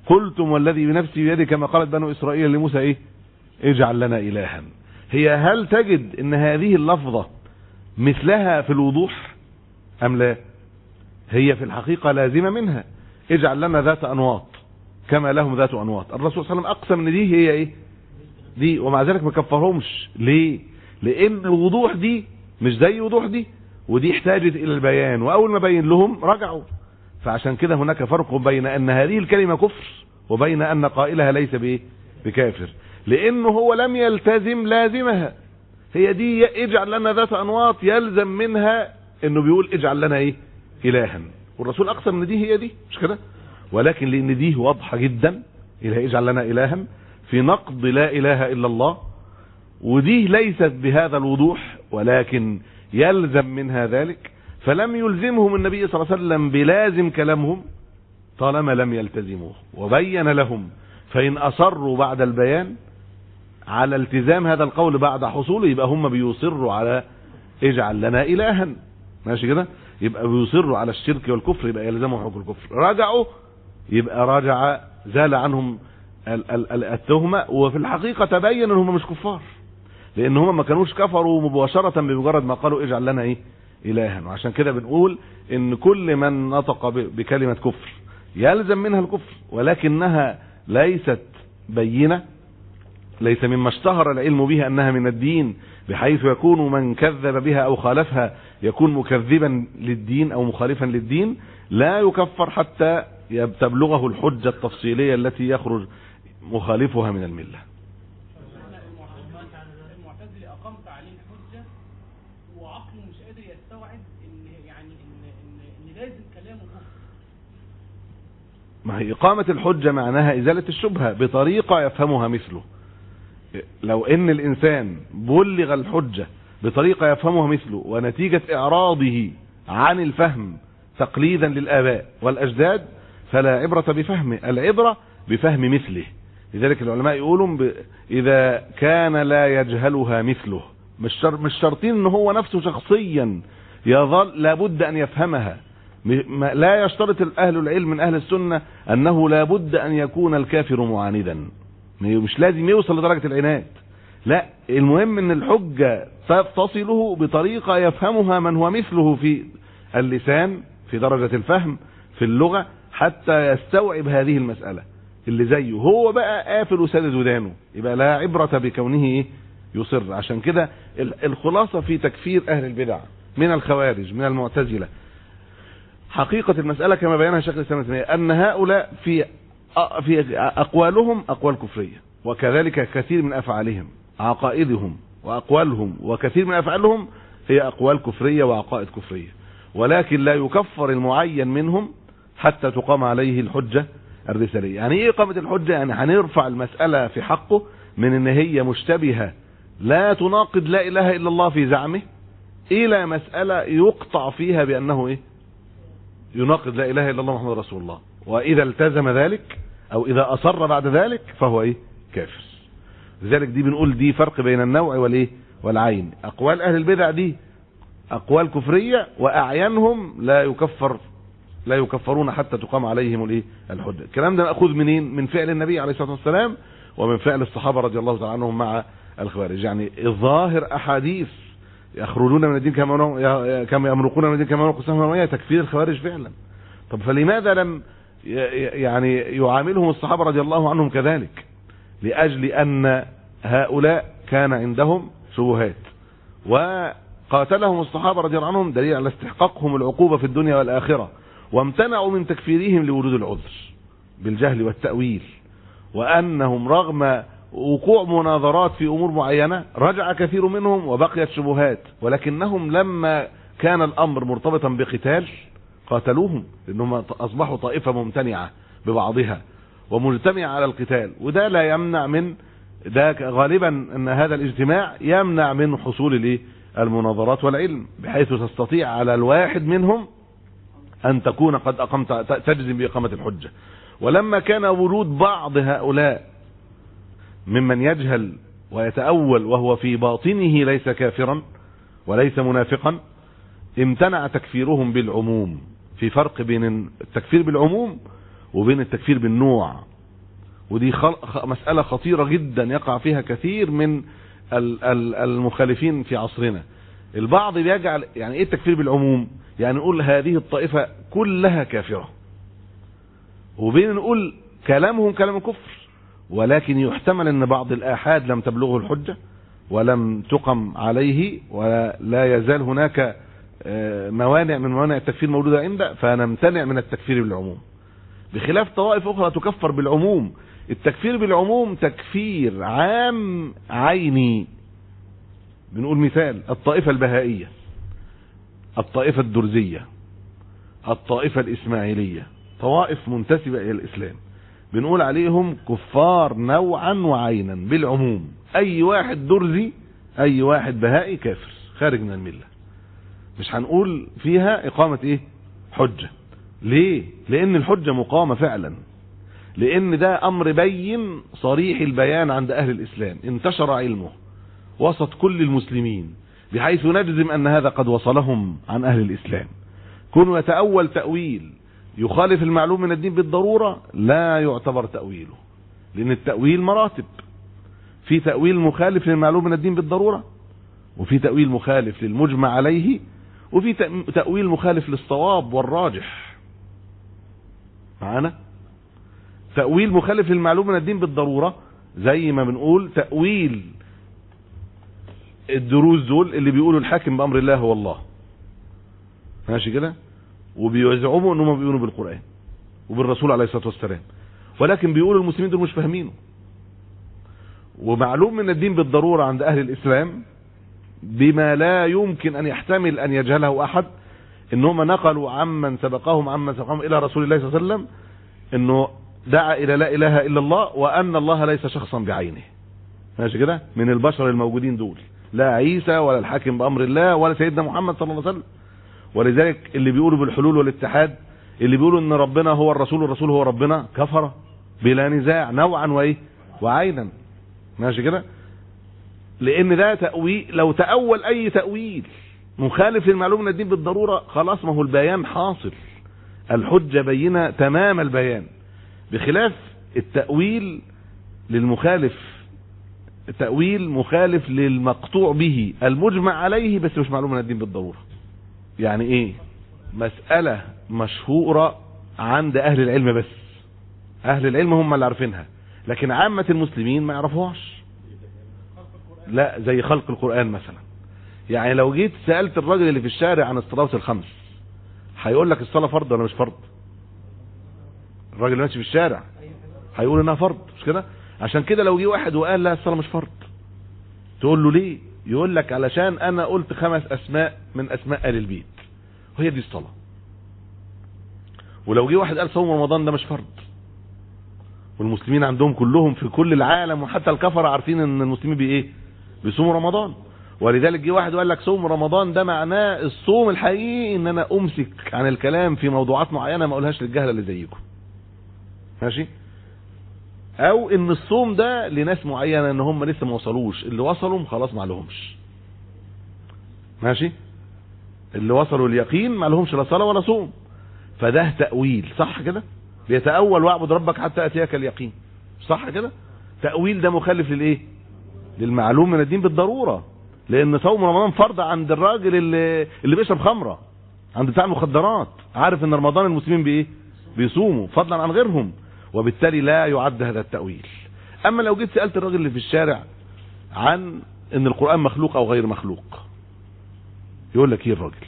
قلتم والذي بنفسي بيده كما قالت بنو إسرائيل لموسى إيه اجعل لنا إلها هي هل تجد ان هذه اللفظة مثلها في الوضوح أم لا هي في الحقيقة لازمة منها اجعل لنا ذات أنواط كما لهم ذات أنواط الرسول صلى الله عليه وسلم أقسم ان دي هي إيه دي ومع ذلك ما كفرهمش ليه لأن الوضوح دي مش زي وضوح دي ودي احتاجت إلى البيان وأول ما بين لهم رجعوا فعشان كده هناك فرق بين أن هذه الكلمة كفر وبين أن قائلها ليس بإيه بكافر لأنه هو لم يلتزم لازمها هي دي اجعل لنا ذات أنواط يلزم منها أنه بيقول اجعل لنا إيه إلها والرسول أقسم أن دي هي دي مش كده ولكن لأن دي واضحة جدا إله اجعل لنا إلها في نقد لا إله إلا الله ودي ليست بهذا الوضوح ولكن يلزم منها ذلك فلم يلزمهم النبي صلى الله عليه وسلم بلازم كلامهم طالما لم يلتزموه وبين لهم فإن أصروا بعد البيان على التزام هذا القول بعد حصوله يبقى هم بيصروا على اجعل لنا إلها ماشي كده يبقى بيصروا على الشرك والكفر يبقى يلزمهم حكم الكفر رجعوا يبقى رجع زال عنهم التهمة وفي الحقيقة تبين ان هم مش كفار لان هم ما كانوش كفروا مباشرة بمجرد ما قالوا اجعل لنا ايه الها وعشان كده بنقول ان كل من نطق بكلمة كفر يلزم منها الكفر ولكنها ليست بينة ليس مما اشتهر العلم به انها من الدين بحيث يكون من كذب بها او خالفها يكون مكذبا للدين او مخالفا للدين لا يكفر حتى تبلغه الحجة التفصيلية التي يخرج مخالفها من المله المعتزلة أقمت عليه الحجة وعقله مش قادر يستوعب إن يعني إن إن إن لازم كلامه كفر ما هي إقامة الحجة معناها إزالة الشبهة بطريقة يفهمها مثله لو إن الإنسان بلغ الحجة بطريقة يفهمها مثله ونتيجة إعراضه عن الفهم تقليدا للآباء والأجداد فلا عبرة بفهمه العبرة بفهم مثله لذلك العلماء يقولون ب... إذا كان لا يجهلها مثله مش شر... مش شرطين ان هو نفسه شخصيا يظل لابد ان يفهمها م... لا يشترط اهل العلم من اهل السنة انه لابد ان يكون الكافر معاندا مش لازم يوصل لدرجة العناد لا المهم ان الحجة تصله بطريقة يفهمها من هو مثله في اللسان في درجة الفهم في اللغة حتى يستوعب هذه المسألة اللي زيه هو بقى قافل وسادد ودانه يبقى لا عبرة بكونه ايه يصر عشان كده الخلاصة في تكفير اهل البدع من الخوارج من المعتزلة حقيقة المسألة كما بيانها شيخ الاسلام ابن تيمية ان هؤلاء في في اقوالهم اقوال كفرية وكذلك كثير من افعالهم عقائدهم واقوالهم وكثير من افعالهم هي اقوال كفرية وعقائد كفرية ولكن لا يكفر المعين منهم حتى تقام عليه الحجة الرسالية يعني ايه اقامة الحجة يعني هنرفع المسألة في حقه من ان هي مشتبهة لا تناقض لا اله الا الله في زعمه الى مسألة يقطع فيها بانه ايه يناقض لا اله الا الله محمد رسول الله واذا التزم ذلك او اذا اصر بعد ذلك فهو ايه كافر لذلك دي بنقول دي فرق بين النوع والايه والعين اقوال اهل البدع دي اقوال كفرية واعيانهم لا يكفر لا يكفرون حتى تقام عليهم الايه الحجه الكلام ده ماخوذ منين من فعل النبي عليه الصلاه والسلام ومن فعل الصحابه رضي الله تعالى عنهم مع الخوارج يعني الظاهر احاديث يخرجون من الدين كما كما يمرقون من الدين كما يمرق السهم والمياه تكفير الخوارج فعلا طب فلماذا لم يعني يعاملهم الصحابه رضي الله عنهم كذلك لاجل ان هؤلاء كان عندهم شبهات وقاتلهم الصحابه رضي الله عنهم دليل على استحقاقهم العقوبه في الدنيا والاخره وامتنعوا من تكفيرهم لوجود العذر بالجهل والتأويل وأنهم رغم وقوع مناظرات في أمور معينة رجع كثير منهم وبقيت شبهات ولكنهم لما كان الأمر مرتبطا بقتال قاتلوهم لأنهم أصبحوا طائفة ممتنعة ببعضها ومجتمعة على القتال وده لا يمنع من ده غالبا ان هذا الاجتماع يمنع من حصول الايه المناظرات والعلم بحيث تستطيع على الواحد منهم أن تكون قد أقمت تجزم بإقامة الحجة ولما كان وجود بعض هؤلاء ممن يجهل ويتأول وهو في باطنه ليس كافرا وليس منافقا امتنع تكفيرهم بالعموم في فرق بين التكفير بالعموم وبين التكفير بالنوع ودي خل... خ- مسألة خطيرة جدا يقع فيها كثير من ال- ال- المخالفين في عصرنا البعض بيجعل يعني ايه التكفير بالعموم يعني نقول هذه الطائفة كلها كافرة وبين نقول كلامهم كلام كفر ولكن يحتمل ان بعض الآحاد لم تبلغه الحجة ولم تقم عليه ولا يزال هناك آه، موانع من موانع التكفير موجودة عنده فنمتنع من التكفير بالعموم بخلاف طوائف أخرى تكفر بالعموم التكفير بالعموم تكفير عام عيني بنقول مثال الطائفة البهائية الطائفة الدرزية الطائفة الإسماعيلية طوائف منتسبة إلى الإسلام بنقول عليهم كفار نوعا وعينا بالعموم أي واحد درزي أي واحد بهائي كافر خارج من الملة مش هنقول فيها إقامة إيه حجة ليه لأن الحجة مقامة فعلا لأن ده أمر بين صريح البيان عند أهل الإسلام انتشر علمه وسط كل المسلمين بحيث نجزم أن هذا قد وصلهم عن أهل الإسلام كون يتأول تأويل يخالف المعلوم من الدين بالضرورة لا يعتبر تأويله لأن التأويل مراتب في تأويل مخالف للمعلوم من الدين بالضرورة وفي تأويل مخالف للمجمع عليه وفي تأ- تأويل مخالف للصواب والراجح معانا تأويل مخالف للمعلوم من الدين بالضرورة زي ما بنقول تأويل الدروز دول اللي بيقولوا الحاكم بأمر الله هو الله ماشي كده وبيزعموا انهم بيقولوا بالقرآن وبالرسول عليه الصلاة والسلام ولكن بيقولوا المسلمين دول مش فاهمينه ومعلوم من الدين بالضرورة عند أهل الإسلام بما لا يمكن أن يحتمل أن يجهله أحد إنهم نقلوا عمن سبقهم عمن سبقهم إلى رسول الله صلى الله عليه وسلم إنه دعا إلى لا إله إلا الله وأن الله ليس شخصا بعينه ماشي كده من البشر الموجودين دول لا عيسى ولا الحاكم بأمر الله ولا سيدنا محمد صلى الله عليه وسلم ولذلك اللي بيقولوا بالحلول والاتحاد اللي بيقولوا ان ربنا هو الرسول والرسول هو ربنا كفر بلا نزاع نوعا وايه وعينا ماشي كده لان ده تأويل لو تأول اي تأويل مخالف للمعلوم من الدين بالضرورة خلاص ما هو البيان حاصل الحجة بينة تمام البيان بخلاف التأويل للمخالف تأويل مخالف للمقطوع به المجمع عليه بس مش معلوم من الدين بالضرورة يعني ايه مسألة مشهورة عند اهل العلم بس اهل العلم هم اللي عارفينها لكن عامة المسلمين ما يعرفوهاش لا زي خلق القرآن مثلا يعني لو جيت سألت الراجل اللي في الشارع عن الصلوات الخمس هيقول لك الصلاة فرض ولا مش فرض الراجل اللي ماشي في الشارع هيقول انها فرض مش كده عشان كده لو جه واحد وقال لا الصلاة مش فرض تقول له ليه يقول لك علشان انا قلت خمس اسماء من اسماء ال البيت وهي دي الصلاة ولو جه واحد قال صوم رمضان ده مش فرض والمسلمين عندهم كلهم في كل العالم وحتى الكفرة عارفين ان المسلمين بايه بيصوموا رمضان ولذلك جه واحد وقال لك صوم رمضان ده معناه الصوم الحقيقي ان انا امسك عن الكلام في موضوعات معينة ما اقولهاش للجهلة اللي زيكم ماشي او ان الصوم ده لناس معينة ان هم لسه ما وصلوش اللي وصلوا خلاص ما لهمش ماشي اللي وصلوا اليقين ما لهمش لا صلاة ولا صوم فده تأويل صح كده بيتأول واعبد ربك حتى أتيك اليقين صح كده تأويل ده مخالف للايه للمعلوم من الدين بالضرورة لان صوم رمضان فرض عند الراجل اللي, اللي بيشرب خمرة عند بتاع المخدرات عارف ان رمضان المسلمين بايه بيصوموا فضلا عن غيرهم وبالتالي لا يعد هذا التأويل اما لو جيت سألت الراجل اللي في الشارع عن ان القرآن مخلوق او غير مخلوق يقول لك ايه الراجل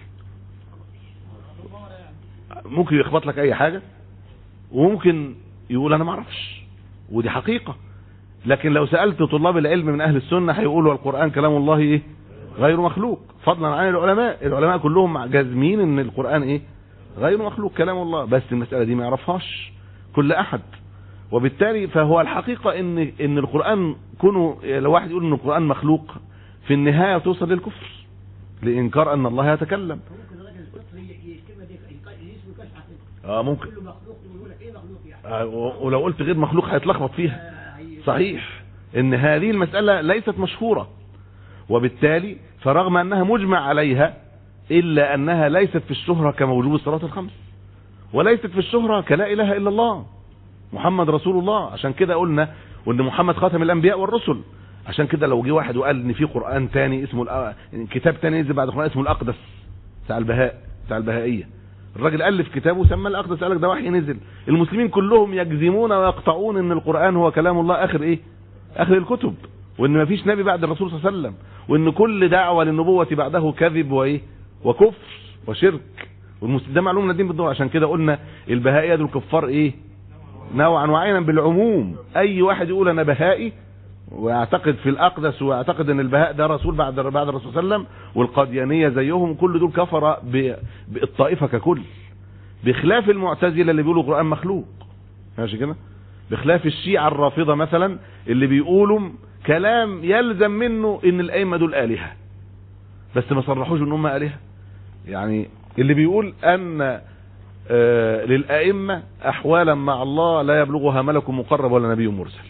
ممكن يخبط لك اي حاجة وممكن يقول انا ما اعرفش ودي حقيقة لكن لو سألت طلاب العلم من اهل السنة هيقولوا القرآن كلام الله ايه غير مخلوق فضلا عن العلماء العلماء كلهم جازمين ان القرآن ايه غير مخلوق كلام الله بس المسألة دي ما يعرفهاش كل احد وبالتالي فهو الحقيقة ان ان القرآن كونه لو واحد يقول ان القرآن مخلوق في النهاية توصل للكفر لانكار ان الله يتكلم ممكن الراجل الفطري الكلمه دي اسمه كشف عقل اه ممكن كله مخلوق يقول لك ايه مخلوق يعني آه، و- ولو قلت غير مخلوق هيتلخبط فيها آه، هي- صحيح ان هذه المسألة ليست مشهورة وبالتالي فرغم انها مجمع عليها الا انها ليست في الشهرة كموجوب الصلاة الخمس وليست في الشهرة كلا اله الا الله محمد رسول الله عشان كده قلنا وان محمد خاتم الانبياء والرسل عشان كده لو جه واحد وقال ان في قران تاني اسمه الأ- كتاب تاني نزل بعد القران اسمه الاقدس بتاع البهاء بتاع البهائيه الراجل الف كتابه وسماه الاقدس قال لك ده وحي نزل المسلمين كلهم يجزمون ويقطعون ان القران هو كلام الله اخر ايه اخر الكتب وان مفيش نبي بعد الرسول صلى الله عليه وسلم وان كل دعوه للنبوه بعده كذب وايه وكفر وشرك والمسلم ده معلوم من الدين بالضبط عشان كده قلنا البهائيه دول كفار ايه نوعا وعينا بالعموم اي واحد يقول انا بهائي ويعتقد في الاقدس ويعتقد ان البهاء ده رسول بعد بعد الرسول صلى الله عليه وسلم والقاديانيه زيهم كل دول كفر ب- بالطائفه ككل بخلاف المعتزله اللي بيقولوا القران مخلوق ماشي كده بخلاف الشيعة الرافضة مثلا اللي بيقولوا كلام يلزم منه ان الائمة دول آلهة بس ما صرحوش ان هم آلهة يعني اللي بيقول ان آه، للائمة احوالا مع الله لا يبلغها ملك مقرب ولا نبي مرسل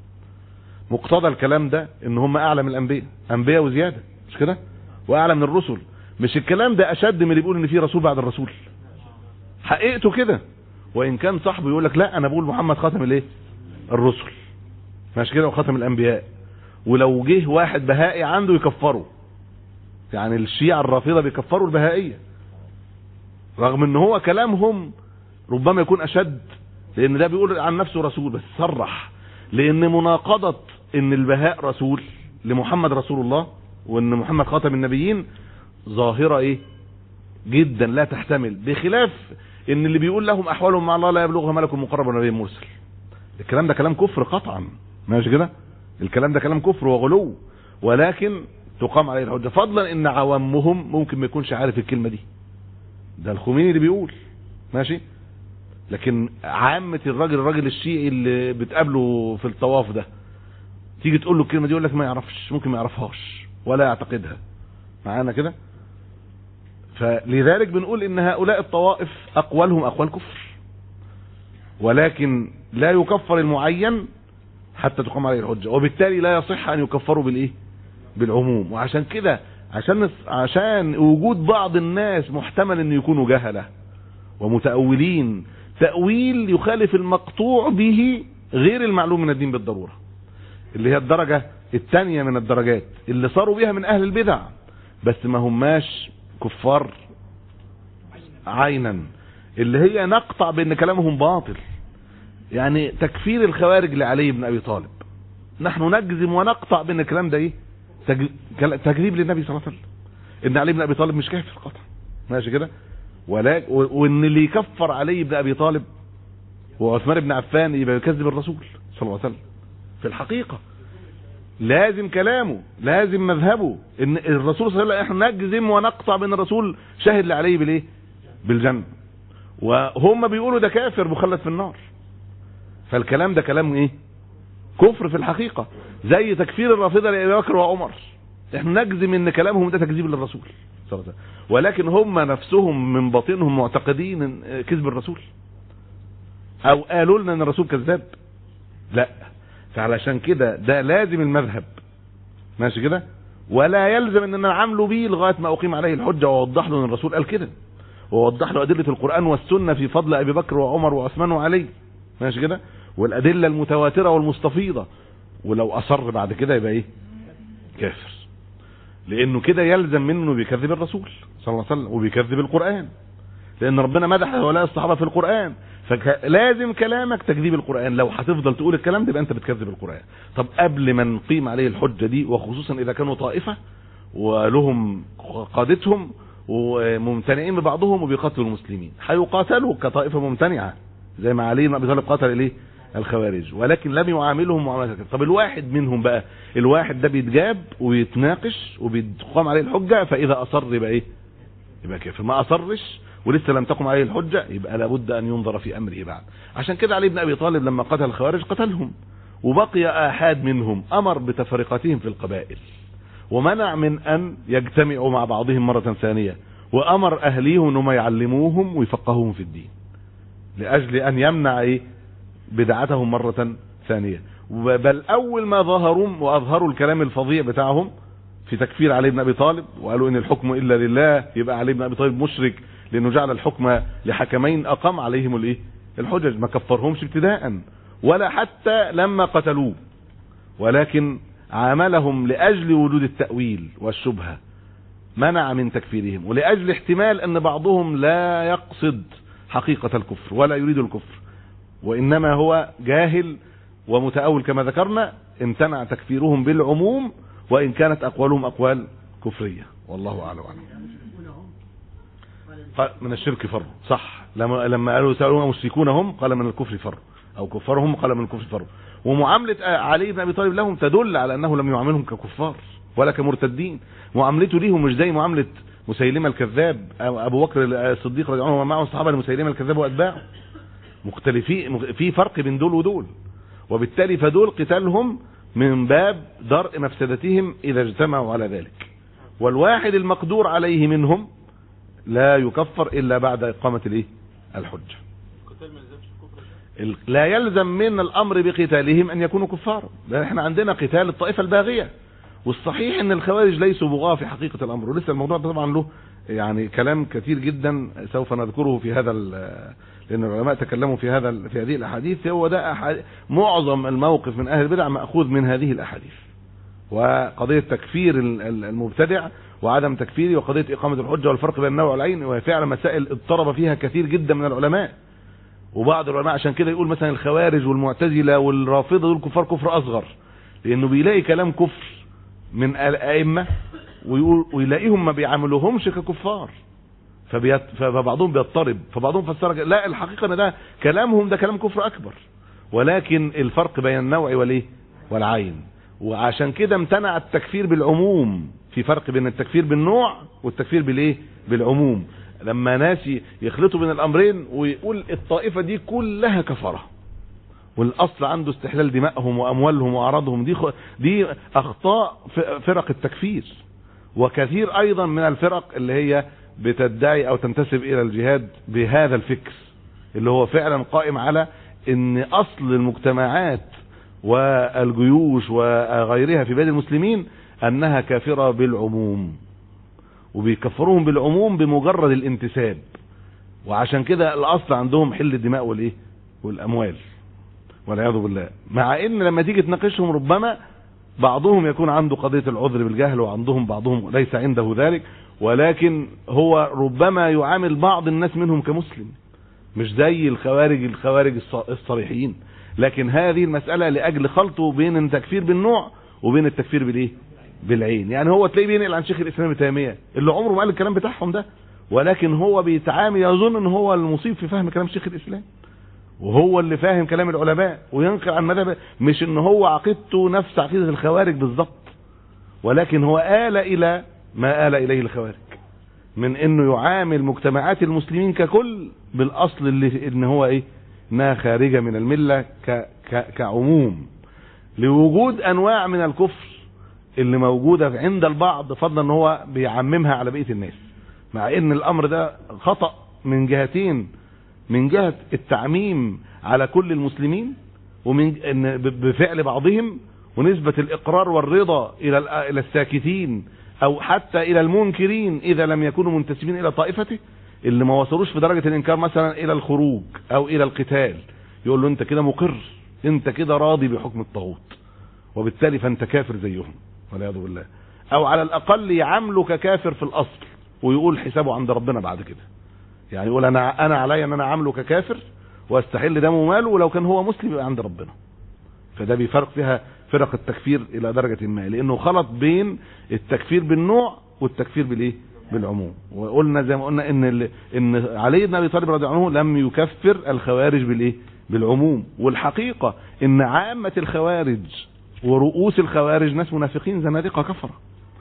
مقتضى الكلام ده ان هم اعلى من الانبياء انبياء وزيادة مش كده واعلى من الرسل مش الكلام ده اشد من اللي بيقول ان في رسول بعد الرسول حقيقته كده وان كان صاحبه يقول لك لا انا بقول محمد خاتم الايه الرسل ماشي كده وخاتم الانبياء ولو جه واحد بهائي عنده يكفره يعني الشيعة الرافضة بيكفروا البهائية رغم ان هو كلامهم ربما يكون اشد لان ده بيقول عن نفسه رسول بس صرح لان مناقضة ان البهاء رسول لمحمد رسول الله وان محمد خاتم النبيين ظاهرة ايه جدا لا تحتمل بخلاف ان اللي بيقول لهم احوالهم مع الله لا يبلغها ملك مقرب ولا نبي مرسل الكلام ده كلام كفر قطعا ماشي كده الكلام ده كلام كفر وغلو ولكن تقام عليه الحجه فضلا ان عوامهم ممكن ما يكونش عارف الكلمه دي ده الخميني اللي بيقول ماشي لكن عامة الراجل الراجل الشيعي اللي بتقابله في الطواف ده تيجي تقول له الكلمة دي يقول لك ما يعرفش ممكن ما يعرفهاش ولا يعتقدها معانا كده فلذلك بنقول ان هؤلاء الطوائف اقوالهم اقوال كفر ولكن لا يكفر المعين حتى تقام عليه الحجة وبالتالي لا يصح ان يكفروا بالايه بالعموم وعشان كده عشان عشان وجود بعض الناس محتمل ان يكونوا جهلة ومتأولين تأويل يخالف المقطوع به غير المعلوم من الدين بالضرورة اللي هي الدرجة الثانية من الدرجات اللي صاروا بها من اهل البدع بس ما هماش كفار عينا اللي هي نقطع بان كلامهم باطل يعني تكفير الخوارج لعلي بن ابي طالب نحن نجزم ونقطع بان الكلام ده ايه تج- كل- تكذيب للنبي صلى الله عليه وسلم ان علي بن ابي طالب مش كافر قطعا ماشي كده ولا و- وان اللي يكفر علي بن ابي طالب وعثمان بن عفان يبقى يكذب الرسول صلى الله عليه وسلم في الحقيقه لازم كلامه لازم مذهبه ان الرسول صلى الله عليه وسلم احنا نجزم ونقطع بان الرسول شهد لعلي بالايه بالجنه وهم بيقولوا ده كافر مخلد في النار فالكلام ده كلام ايه كفر في الحقيقة زي تكفير الرافضة لأبي بكر وعمر احنا نجزم ان كلامهم ده تكذيب للرسول صلى الله عليه وسلم ولكن هم نفسهم من باطنهم معتقدين ان كذب الرسول او قالوا لنا ان الرسول كذاب لا فعلشان كده ده لازم المذهب ماشي كده ولا يلزم ان انا عامله بيه لغايه ما اقيم عليه الحجه واوضح له ان الرسول قال كده ووضح له ادله القران والسنه في فضل ابي بكر وعمر وعثمان وعلي ماشي كده والادله المتواتره والمستفيضه ولو اصر بعد كده يبقى ايه كافر لانه كده يلزم منه انه بيكذب الرسول صلى الله عليه وسلم وبيكذب القران لان ربنا مدح هؤلاء الصحابه في القران فلازم كلامك تكذيب القران لو هتفضل تقول الكلام ده يبقى انت بتكذب القران طب قبل ما نقيم عليه الحجه دي وخصوصا اذا كانوا طائفه ولهم قادتهم وممتنعين ببعضهم وبيقاتلوا المسلمين هيقاتلوا كطائفه ممتنعه زي ما علي بن ابي طالب قاتل الايه الخوارج ولكن لم يعاملهم معامله كده طب الواحد منهم بقى الواحد ده بيتجاب ويتناقش وبيتقام عليه الحجه فاذا اصر يبقى ايه يبقى كافر ما اصرش ولسه لم تقم عليه الحجه يبقى لابد ان ينظر في امره بعد عشان كده علي بن ابي طالب لما قتل الخوارج قتلهم وبقي احاد منهم امر بتفرقتهم في القبائل ومنع من ان يجتمعوا مع بعضهم مره ثانيه وامر اهليهم انهم يعلموهم ويفقهوهم في الدين لاجل ان يمنع ايه بدعتهم مرة ثانية بل اول ما ظهروا واظهروا الكلام الفظيع بتاعهم في تكفير علي بن ابي طالب وقالوا ان الحكم الا لله يبقى علي بن ابي طالب مشرك لانه جعل الحكم لحكمين اقام عليهم الايه الحجج ما كفرهمش ابتداء ولا حتى لما قتلوه ولكن عاملهم لأجل وجود التأويل والشبهة منع من تكفيرهم ولأجل احتمال أن بعضهم لا يقصد حقيقة الكفر ولا يريد الكفر وإنما هو جاهل ومتأول كما ذكرنا امتنع تكفيرهم بالعموم وإن كانت أقوالهم أقوال كفرية والله أعلم عنهم يشركونهم قال قال من الشرك فر صح لما لما قالوا سألوا مشركون هم قال من الكفر فر أو كفرهم قال من الكفر فر ومعاملة علي بن أبي طالب لهم تدل على أنه لم يعاملهم ككفار ولا كمرتدين معاملته ليهم مش زي معاملة مسيلمة الكذاب أو أبو بكر الصديق رضي الله عنه ومعه الصحابة لمسيلمة الكذاب وأتباعه مختلفين في فرق بين دول ودول وبالتالي فدول قتالهم من باب درء مفسدتهم إذا اجتمعوا على ذلك والواحد المقدور عليه منهم لا يكفر إلا بعد إقامة الإيه؟ الحجة القتال ما يلزمش الكفر ال- لا يلزم من الأمر بقتالهم أن يكونوا كفارا لأن احنا عندنا قتال الطائفة الباغية والصحيح ان الخوارج ليسوا بغاة في حقيقة الامر ولسه الموضوع ده طبعا له يعني كلام كثير جدا سوف نذكره في هذا ال- لان العلماء تكلموا في هذا ال- في هذه الاحاديث هو ده أحاديث معظم الموقف من اهل البدع ماخوذ من هذه الاحاديث وقضية تكفير ال- ال- المبتدع وعدم تكفيره وقضية إقامة الحجة والفرق بين النوع والعين وهي فعلا مسائل اضطرب فيها كثير جدا من العلماء وبعض العلماء عشان كده يقول مثلا الخوارج والمعتزلة والرافضة دول كفار كفر أصغر لأنه بيلاقي كلام كفر من الأئمة ويقول ويلاقيهم ما بيعاملوهمش ككفار فبيت فبعضهم بيضطرب فبعضهم فسر لا الحقيقة ان ده كلامهم ده كلام كفر أكبر ولكن الفرق بين النوع والايه والعين وعشان كده امتنع التكفير بالعموم في فرق بين التكفير بالنوع والتكفير بالايه بالعموم لما ناس يخلطوا بين الامرين ويقول الطائفة دي كلها كفرة والاصل عنده استحلال دمائهم واموالهم واعراضهم دي خ... دي اخطاء ف- فرق التكفير وكثير ايضا من الفرق اللي هي بتدعي او تنتسب الى الجهاد بهذا الفكر اللي هو فعلا قائم على ان اصل المجتمعات والجيوش وغيرها في بلاد المسلمين انها كافرة بالعموم وبيكفروهم بالعموم بمجرد الانتساب وعشان كده الاصل عندهم حل الدماء والايه والاموال والعياذ بالله مع ان لما تيجي تناقشهم ربما بعضهم يكون عنده قضية العذر بالجهل وعندهم بعضهم ليس عنده ذلك ولكن هو ربما يعامل بعض الناس منهم كمسلم مش زي الخوارج الخوارج الص- الصريحين لكن هذه المسألة لأجل خلطه بين التكفير بالنوع وبين التكفير بالايه بالعين يعني هو تلاقيه بينقل عن شيخ الاسلام ابن تيميه اللي عمره ما قال الكلام بتاعهم ده ولكن هو بيتعامل يظن ان هو المصيب في فهم كلام شيخ الاسلام وهو اللي فاهم كلام العلماء وينقل عن مذهب مش ان هو عقيدته نفس عقيدة الخوارج بالظبط ولكن هو آل الى ما آل اليه الخوارج من انه يعامل مجتمعات المسلمين ككل بالاصل اللي ان هو ايه انها خارجة من الملة ك ك كعموم لوجود انواع من الكفر اللي موجودة عند البعض فضلا ان هو بيعممها على بقية الناس مع ان الامر ده خطأ من جهتين من جهة التعميم على كل المسلمين ومن إن ب- بفعل بعضهم ونسبة الإقرار والرضا إلى ال- إلى الساكتين أو حتى إلى المنكرين إذا لم يكونوا منتسبين إلى طائفته اللي ما وصلوش في درجة الإنكار مثلا إلى الخروج أو إلى القتال يقول له أنت كده مقر أنت كده راضي بحكم الطاغوت وبالتالي فأنت كافر زيهم والعياذ بالله أو على الأقل يعامله ككافر في الأصل ويقول حسابه عند ربنا بعد كده يعني يقول انا انا عليا ان انا عامله ككافر واستحل دمه وماله ولو كان هو مسلم يبقى عند ربنا فده بيفرق فيها فرق التكفير الى درجة ما لانه خلط بين التكفير بالنوع والتكفير بالايه بالعموم وقلنا زي ما قلنا ان ال... ان علي بن ابي طالب رضي الله عنه لم يكفر الخوارج بالايه بالعموم والحقيقة ان عامة الخوارج ورؤوس الخوارج ناس منافقين زنادقة كفرة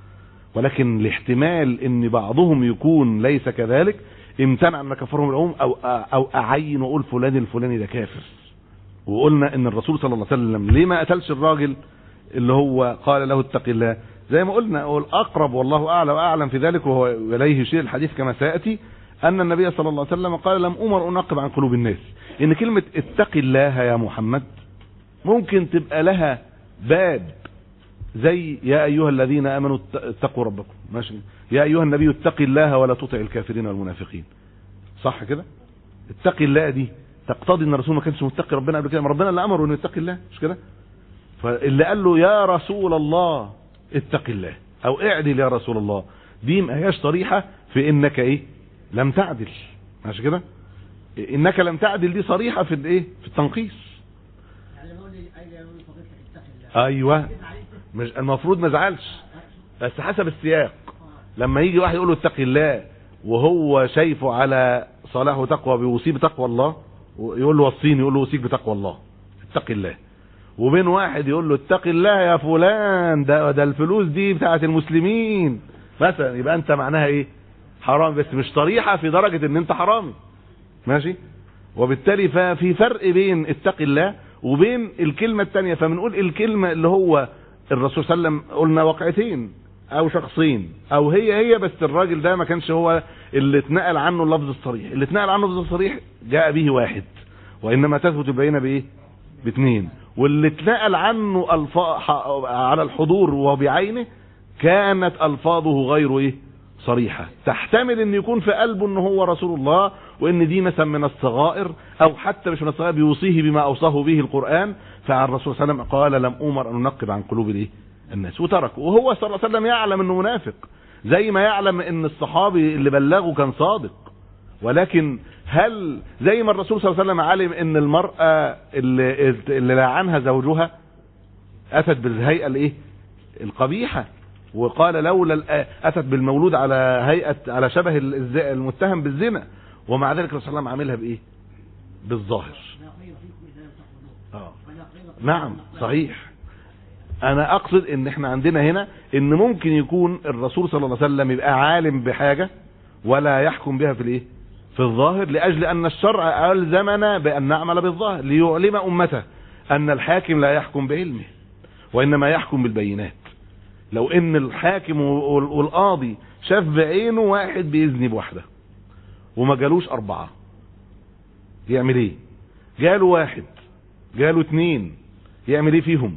ولكن الاحتمال ان بعضهم يكون ليس كذلك امتنع ان كفرهم العموم او او اعين واقول فلان الفلاني ده كافر وقلنا ان الرسول صلى الله عليه وسلم ليه ما قتلش الراجل اللي هو قال له اتق الله زي ما قلنا هو الاقرب والله اعلى واعلم في ذلك وهو اليه شيء الحديث كما سياتي ان النبي صلى الله عليه وسلم قال لم امر انقب عن قلوب الناس ان كلمه اتق الله يا محمد ممكن تبقى لها باب زي يا ايها الذين امنوا ات- اتقوا ربكم ماشي يا ايها النبي اتق الله ولا تطع الكافرين والمنافقين صح كده اتق الله دي تقتضي ان الرسول ما كانش متقي ربنا قبل كده ما ربنا اللي امره انه يتقي الله مش كده فاللي قال له يا رسول الله اتق الله او اعدل يا رسول الله دي ما هياش صريحه في انك ايه لم تعدل ماشي كده انك لم تعدل دي صريحه في الايه في التنقيص يعني هو اللي قال يا ولد فضيلة اتق الله ايوه كده عليك مش المفروض ما زعلش بس حسب السياق لما يجي واحد يقول له اتق الله وهو شايفه على صلاح وتقوى بيوصيه بتقوى الله يقول له وصيني يقول له وصيك بتقوى الله اتق الله وبين واحد يقول له اتق الله يا فلان ده ده الفلوس دي بتاعت المسلمين مثلا يبقى انت معناها ايه حرام بس مش صريحه في درجه ان انت حرامي ماشي وبالتالي ففي فرق بين اتق الله وبين الكلمة التانية فبنقول الكلمة اللي هو الرسول صلى الله عليه وسلم قلنا واقعتين او شخصين او هي هي بس الراجل ده ما كانش هو اللي اتنقل عنه اللفظ الصريح اللي اتنقل عنه اللفظ الصريح جاء به واحد وانما تثبت البينة بايه باثنين واللي اتنقل عنه الف... ح- على الحضور وبعينه كانت الفاظه غير ايه صريحة تحتمل ان يكون في قلبه ان هو رسول الله وان دي مثلا من الصغائر او حتى مش من الصغائر بيوصيه بما اوصاه به القرآن فالرسول صلى الله عليه وسلم قال لم امر ان انقب عن قلوب الايه الناس وتركه وهو صلى الله عليه وسلم يعلم انه منافق زي ما يعلم ان الصحابي اللي بلغه كان صادق ولكن هل زي ما الرسول صلى الله عليه وسلم علم ان المرأة اللي, اللي لعنها زوجها اتت بالهيئة الايه القبيحة وقال لولا الآ- اتت بالمولود على هيئة على شبه الز- المتهم بالزنا ومع ذلك الرسول صلى الله عليه وسلم عاملها بايه بالظاهر لا خير فيكم اذا لم تقولوا اه ولا خير فيكم نعم إذا لم صحيح انا اقصد ان احنا عندنا هنا ان ممكن يكون الرسول صلى الله عليه وسلم يبقى عالم بحاجة ولا يحكم بها في الايه في الظاهر لاجل ان الشرع الزمنا بان نعمل بالظاهر ليعلم امته ان الحاكم لا يحكم بعلمه وانما يحكم بالبينات لو ان الحاكم وال- والقاضي شاف بعينه واحد بيذنب واحدة وما جالوش اربعة يعمل ايه جاله واحد جاله اتنين يعمل ايه فيهم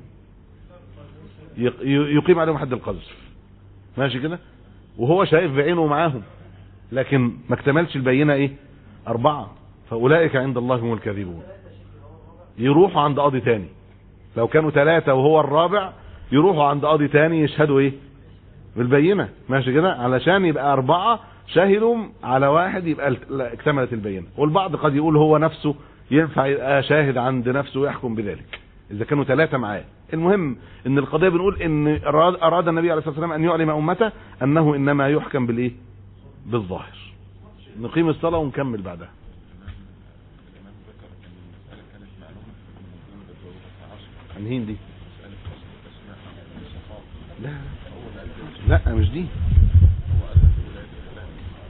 يق- ي- يقيم عليهم حد القذف ماشي كده وهو شايف بعينه معاهم لكن ما اكتملش البينة ايه اربعة فاولئك عند الله هم الكاذبون يروحوا عند قاضي تاني لو كانوا ثلاثة وهو الرابع يروحوا عند قاضي تاني يشهدوا ايه بالبينة ماشي كده علشان يبقى اربعة شهدوا على واحد يبقى ال- لا، اكتملت البينة والبعض قد يقول هو نفسه ينفع يبقى شاهد عند نفسه ويحكم بذلك اذا كانوا ثلاثة معاه المهم ان القضية بنقول ان اراد, أراد النبي عليه الصلاة والسلام ان يعلم امته انه انما يحكم بالايه بالظاهر نقيم الصلاة ونكمل بعدها الإمام ذكر إن المسألة كانت معلومة إن المسلمين بيتجوزوا 19 عنهين دي مسألة فصل الأسماء عن الصفات لا هو اللي قال كده لا مش دي هو قال في ولاية الإسلام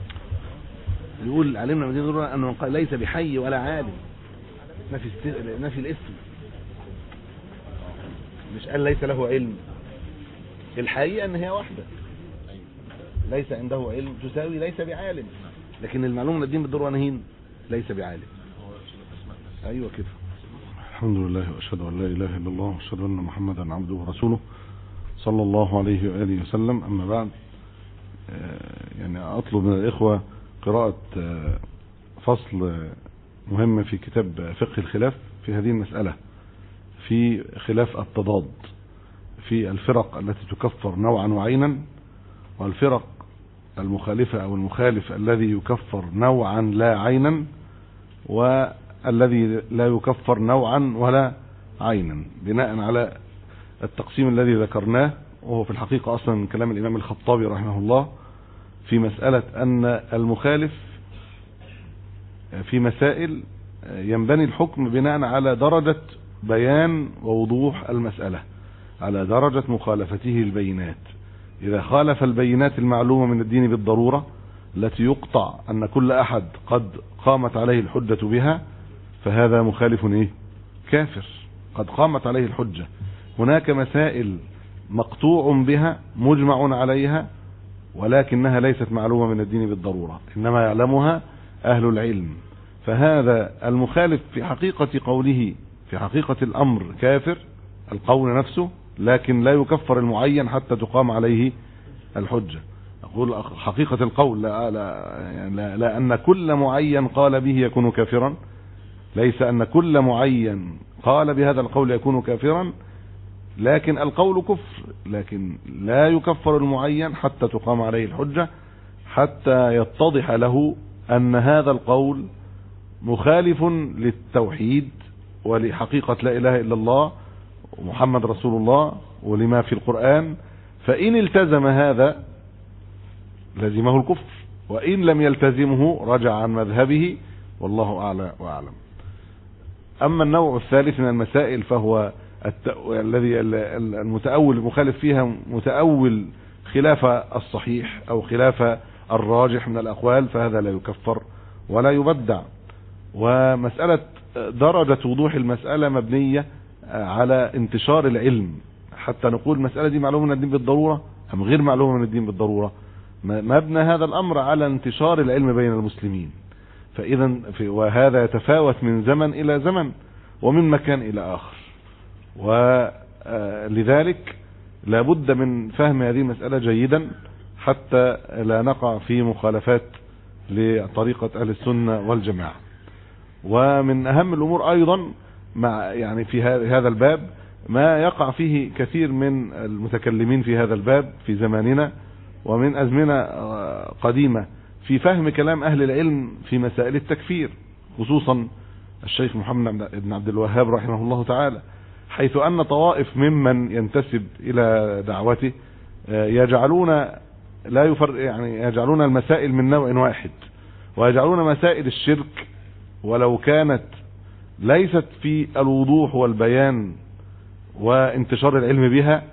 يقول علمنا من دين ضرورة أنه من قال ليس بحي ولا عالم نفي است... نفي الاسم مش قال ليس له علم الحقيقة ان هي واحدة ليس عنده علم تساوي ليس بعالم لكن المعلومة من الدين بالضرورة نهين ليس بعالم ايوه كده الحمد لله واشهد ان لا اله الا الله واشهد ان محمدا عبده ورسوله صلى الله عليه واله وسلم اما بعد آه، يعني اطلب من الاخوه قراءه آه، فصل آه، مهم في كتاب فقه الخلاف في هذه المساله في خلاف التضاد في الفرق التي تكفر نوعا وعينا والفرق المخالفه او المخالف الذي يكفر نوعا لا عينا والذي لا يكفر نوعا ولا عينا بناء على التقسيم الذي ذكرناه وهو في الحقيقة أصلا من كلام الإمام الخطابي رحمه الله في مسألة أن المخالف في مسائل ينبني الحكم بناء على درجة بيان ووضوح المسألة على درجة مخالفته البينات إذا خالف البينات المعلومة من الدين بالضرورة التي يقطع أن كل أحد قد قامت عليه الحجة بها فهذا مخالف إيه؟ كافر قد قامت عليه الحجة هناك مسائل مقطوع بها مجمع عليها ولكنها ليست معلومة من الدين بالضرورة إنما يعلمها أهل العلم فهذا المخالف في حقيقة قوله في حقيقة الأمر كافر القول نفسه لكن لا يكفر المعين حتى تقام عليه الحجة أقول حقيقة القول لا, لا, يعني لا, لا أن كل معين قال به يكون كافرا ليس أن كل معين قال بهذا القول يكون كافرا لكن القول كفر لكن لا يكفر المعين حتى تقام عليه الحجة حتى يتضح له أن هذا القول مخالف للتوحيد ولحقيقة لا إله إلا الله ومحمد رسول الله ولما في القرآن فإن التزم هذا لزمه الكفر وإن لم يلتزمه رجع عن مذهبه والله أعلى وأعلم أما النوع الثالث من المسائل فهو الت... الذي ال- المتأول المخالف فيها متأول خلاف الصحيح أو خلاف الراجح من الأقوال فهذا لا يكفر ولا يبدع ومسألة درجة وضوح المسألة مبنية على انتشار العلم حتى نقول المسألة دي معلومة من الدين بالضرورة أم غير معلومة من الدين بالضرورة م- مبنى هذا الأمر على انتشار العلم بين المسلمين فإذا في وهذا يتفاوت من زمن إلى زمن ومن مكان إلى آخر ولذلك لابد من فهم هذه المسألة جيدا حتى لا نقع في مخالفات لطريقة أهل السنة والجماعة ومن أهم الأمور أيضا مع يعني في ه- هذا الباب ما يقع فيه كثير من المتكلمين في هذا الباب في زماننا ومن أزمنة آه، قديمة في فهم كلام أهل العلم في مسائل التكفير خصوصا الشيخ محمد بن عبد الوهاب رحمه الله تعالى حيث أن طوائف ممن ينتسب إلى دعوته آه، يجعلون لا يفرق يعني يجعلون المسائل من نوع واحد ويجعلون مسائل الشرك ولو كانت ليست في الوضوح والبيان وانتشار العلم بها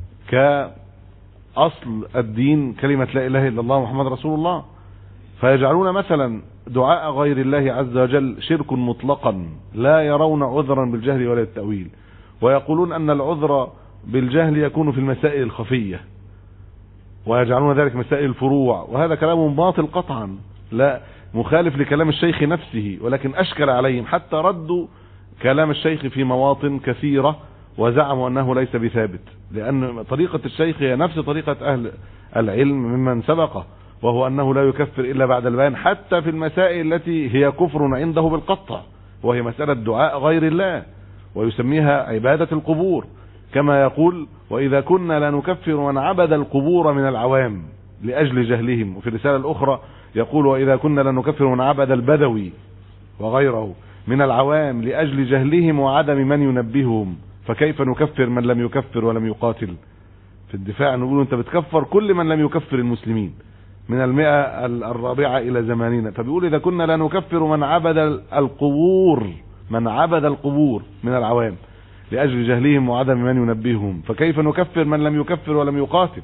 كأصل الدين كلمة لا إله إلا الله محمد رسول الله فيجعلون مثلا دعاء غير الله عز وجل شرك مطلقا لا يرون عذرا بالجهل ولا التأويل ويقولون أن العذر بالجهل يكون في المسائل الخفية ويجعلون ذلك مسائل الفروع وهذا كلام باطل قطعا لا مخالف لكلام الشيخ نفسه ولكن أشكل عليهم حتى ردوا كلام الشيخ في مواطن كثيرة وزعموا أنه ليس بثابت لأن طريقة الشيخ هي نفس طريقة أهل العلم ممن سبقه وهو أنه لا يكفر إلا بعد البيان حتى في المسائل التي هي كفر عنده بالقطع وهي مسألة دعاء غير الله ويسميها عبادة القبور كما يقول وإذا كنا لا نكفر من عبد القبور من العوام لأجل جهلهم وفي الرسالة الأخرى يقول وإذا كنا لا نكفر من عبد البدوي وغيره من العوام لأجل جهلهم وعدم من ينبههم فكيف نكفر من لم يكفر ولم يقاتل في الدفاع نقول انت بتكفر كل من لم يكفر المسلمين من المئة الرابعة إلى زماننا فبيقول إذا كنا لا نكفر من عبد القبور من عبد القبور من العوام لأجل جهلهم وعدم من ينبههم فكيف نكفر من لم يكفر ولم يقاتل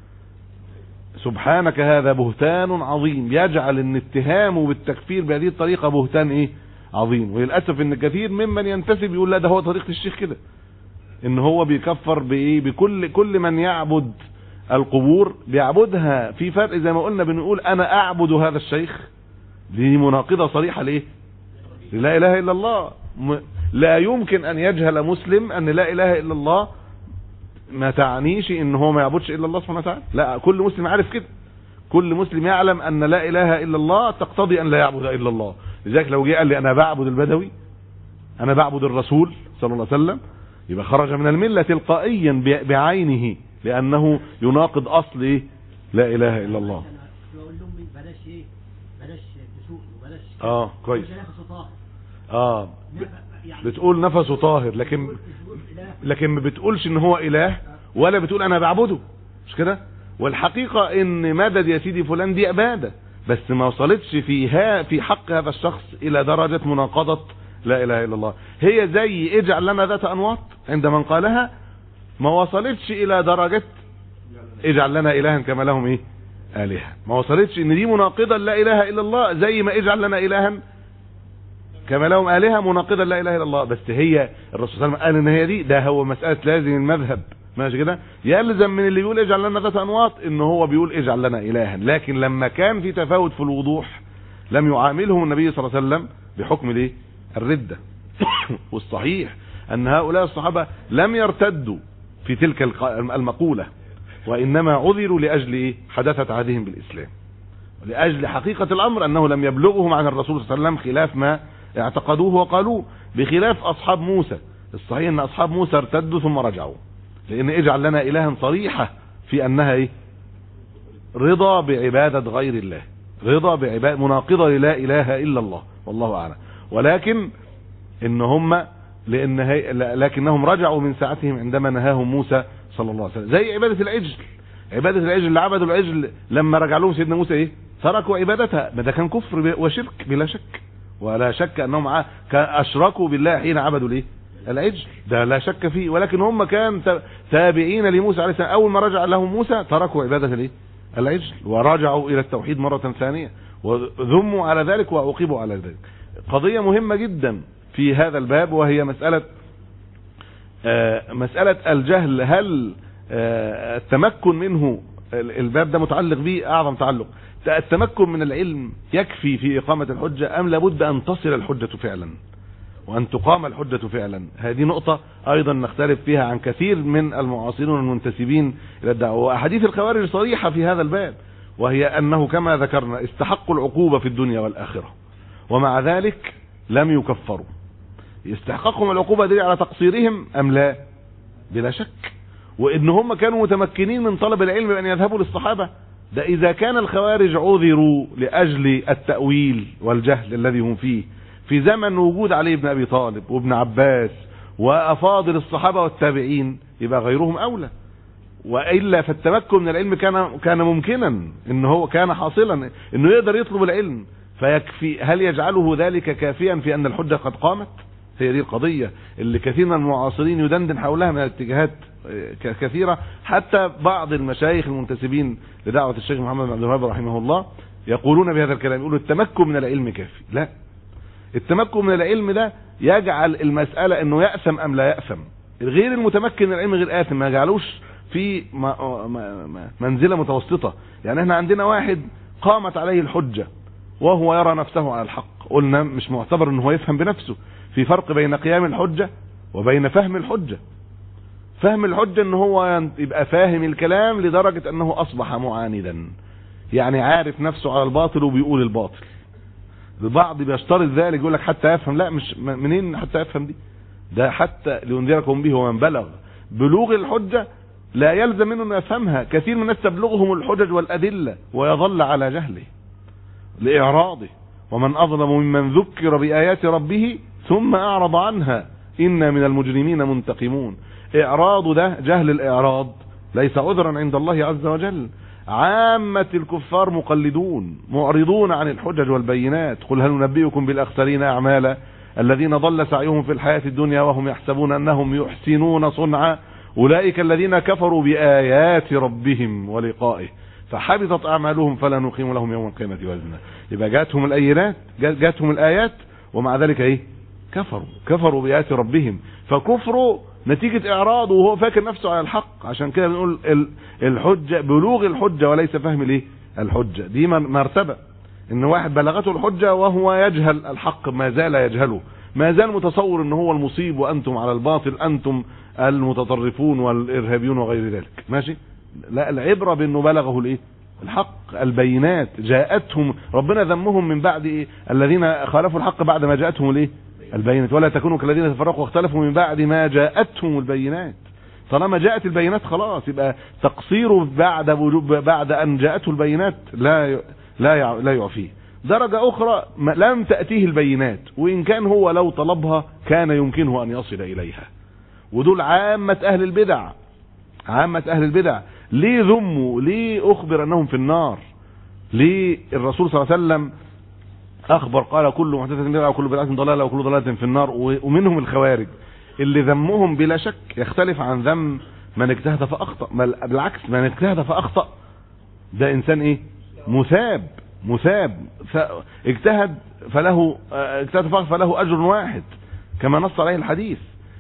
سبحانك هذا بهتان عظيم يجعل ان اتهامه بالتكفير بهذه الطريقة بهتان ايه عظيم وللأسف ان كثير ممن ينتسب يقول لا ده هو طريقة الشيخ كده ان هو بيكفر بايه بكل كل من يعبد القبور بيعبدها في فرق زي ما قلنا بنقول انا اعبد هذا الشيخ دي مناقضة صريحة ليه لا اله الا الله م- لا يمكن ان يجهل مسلم ان لا اله الا الله ما تعنيش ان هو ما يعبدش الا الله سبحانه وتعالى لا كل مسلم عارف كده كل مسلم يعلم ان لا اله الا الله تقتضي ان لا يعبد الا الله لذلك لو جه قال لي انا بعبد البدوي انا بعبد الرسول صلى الله عليه وسلم يبقى خرج من الملة تلقائيا ب- بعينه لانه يناقض اصل ايه لا اله الا الله أنا بقول لهم بلاش ايه بلاش تسوق وبلاش اه كويس مش نفسه طاهر اه ب- يعني بتقول نفسه طاهر لكن لكن ما بتقولش ان هو اله ولا بتقول انا بعبده مش كده والحقيقة ان مدد يا سيدي فلان دي عبادة بس ما وصلتش فيها في حق هذا الشخص الى درجة مناقضة لا اله الا الله هي زي اجعل لنا ذات انواط عند من قالها ما وصلتش الى درجة اجعل لنا الها كما لهم ايه الهة ما وصلتش ان دي مناقضة لا اله الا الله زي ما اجعل لنا الها كما لهم آلهة مناقضة لا إله إلا الله بس هي الرسول صلى الله عليه وسلم قال إن هي دي ده هو مسألة لازم المذهب ماشي كده يلزم من اللي بيقول اجعل لنا ذات أنواط إن هو بيقول اجعل لنا إلها لكن لما كان في تفاوت في الوضوح لم يعاملهم النبي صلى الله عليه وسلم بحكم الايه الردة والصحيح أن هؤلاء الصحابة لم يرتدوا في تلك الق- المقولة وإنما عذروا لأجل إيه حدثت عهدهم بالإسلام لأجل حقيقة الأمر أنه لم يبلغهم عن الرسول صلى الله عليه وسلم خلاف ما اعتقدوه وقالوه بخلاف اصحاب موسى الصحيح ان اصحاب موسى ارتدوا ثم رجعوا لان اجعل لنا الها صريحة في انها ايه رضا بعبادة غير الله رضا بعبادة مناقضة للا اله الا الله والله اعلم ولكن ان هم لان هي لكنهم رجعوا من ساعتهم عندما نهاهم موسى صلى الله عليه وسلم زي عبادة العجل عبادة العجل اللي عبدوا العجل لما رجع لهم سيدنا موسى ايه تركوا عبادتها ما ده كان كفر ب- وشرك بلا شك ولا شك انهم ع- كان اشركوا بالله حين عبدوا الايه العجل ده لا شك فيه ولكن هم كان ت- تابعين لموسى عليه السلام اول ما رجع لهم موسى تركوا عبادة الايه العجل ورجعوا الى التوحيد مرة ثانية وذموا على ذلك وعوقبوا على ذلك قضية مهمة جدا في هذا الباب وهي مسألة آه، مسألة الجهل هل آه، التمكن منه ال- الباب ده متعلق به أعظم تعلق التمكن من العلم يكفي في إقامة الحجة أم لابد أن تصل الحجة فعلا وأن تقام الحجة فعلا هذه نقطة أيضا نختلف فيها عن كثير من المعاصرين والمنتسبين إلى الدعوة وأحاديث الخوارج صريحة في هذا الباب وهي أنه كما ذكرنا استحقوا العقوبة في الدنيا والآخرة ومع ذلك لم يكفروا استحقاقهم العقوبة دي على تقصيرهم أم لا بلا شك وإن هم كانوا متمكنين من طلب العلم بأن يذهبوا للصحابة ده إذا كان الخوارج عذروا لأجل التأويل والجهل الذي هم فيه في زمن وجود علي بن أبي طالب وابن عباس وأفاضل الصحابة والتابعين يبقى غيرهم أولى والا فالتمكن من العلم كان كان ممكنا ان هو كان حاصلا انه يقدر يطلب العلم فيكفي هل يجعله ذلك كافيا في ان الحجه قد قامت هي دي القضيه اللي كثير من المعاصرين يدندن حولها من اتجاهات آه، ك- كثيره حتى بعض المشايخ المنتسبين لدعوه الشيخ محمد بن عبد الوهاب رحمه الله يقولون بهذا الكلام يقولوا التمكن من العلم كافي لا التمكن من العلم ده يجعل المسألة انه يأثم ام لا يأثم غير المتمكن من العلم غير آثم ما يجعلوش في م- م- م- منزلة متوسطة يعني احنا عندنا واحد قامت عليه الحجة وهو يرى نفسه على الحق قلنا مش معتبر ان هو يفهم بنفسه في فرق بين قيام الحجة وبين فهم الحجة فهم الحجة ان هو ين- يبقى فاهم الكلام لدرجة انه اصبح معاندا يعني عارف نفسه على الباطل وبيقول الباطل البعض بيشترط ذلك يقول لك حتى يفهم لا مش م- منين حتى يفهم دي ده حتى لينذركم به ومن بلغ بلوغ الحجة لا يلزم منه انه يفهمها كثير من الناس تبلغهم الحجج والأدلة ويظل على جهله لإعراضه ومن أظلم ممن ذكر بآيات ربه ثم أعرض عنها إنا من المجرمين منتقمون إعراض ده جهل الإعراض ليس عذرا عند الله عز وجل عامة الكفار مقلدون معرضون عن الحجج والبينات قل هل ننبئكم بالأخسرين أعمالا الذين ضل سعيهم في الحياة الدنيا وهم يحسبون أنهم يحسنون صنعا أولئك الذين كفروا بآيات ربهم ولقائه فحبطت أعمالهم فلا نقيم لهم يوم القيامة وزنا يبقى جاتهم الأينات جات- جاتهم الآيات ومع ذلك إيه كفروا كفروا بآيات ربهم فكفروا نتيجة إعراضه وهو فاكر نفسه على الحق عشان كده بنقول ال- الحجة بلوغ الحجة وليس فهم الإيه الحجة دي من- مرتبة ان واحد بلغته الحجة وهو يجهل الحق ما زال يجهله ما زال متصور ان هو المصيب وانتم على الباطل انتم المتطرفون والارهابيون وغير ذلك ماشي لا العبرة بانه بلغه الايه الحق البينات جاءتهم ربنا ذمهم من بعد إيه؟ الذين خالفوا الحق بعد ما جاءتهم الايه البينات ولا تكونوا كالذين تفرقوا واختلفوا من بعد ما جاءتهم البينات طالما جاءت البينات خلاص يبقى تقصيره بعد وجوب بعد ان جاءته البينات لا ي- لا يع- لا يعفيه درجة أخرى ما- لم تأتيه البينات وإن كان هو لو طلبها كان يمكنه أن يصل إليها ودول عامة أهل البدع عامة أهل البدع ليه ذموا ليه أخبر أنهم في النار ليه الرسول صلى الله عليه وسلم أخبر قال كل محدثة بدعة وكل بدعة ضلالة وكل ضلالة في النار و- ومنهم الخوارج اللي ذمهم بلا شك يختلف عن ذم من اجتهد فأخطأ بل بالعكس من اجتهد فأخطأ ده إنسان إيه مثاب مثاب ف- اجتهد فله اه، اجتهد فأخطأ فله أجر واحد كما نص عليه الحديث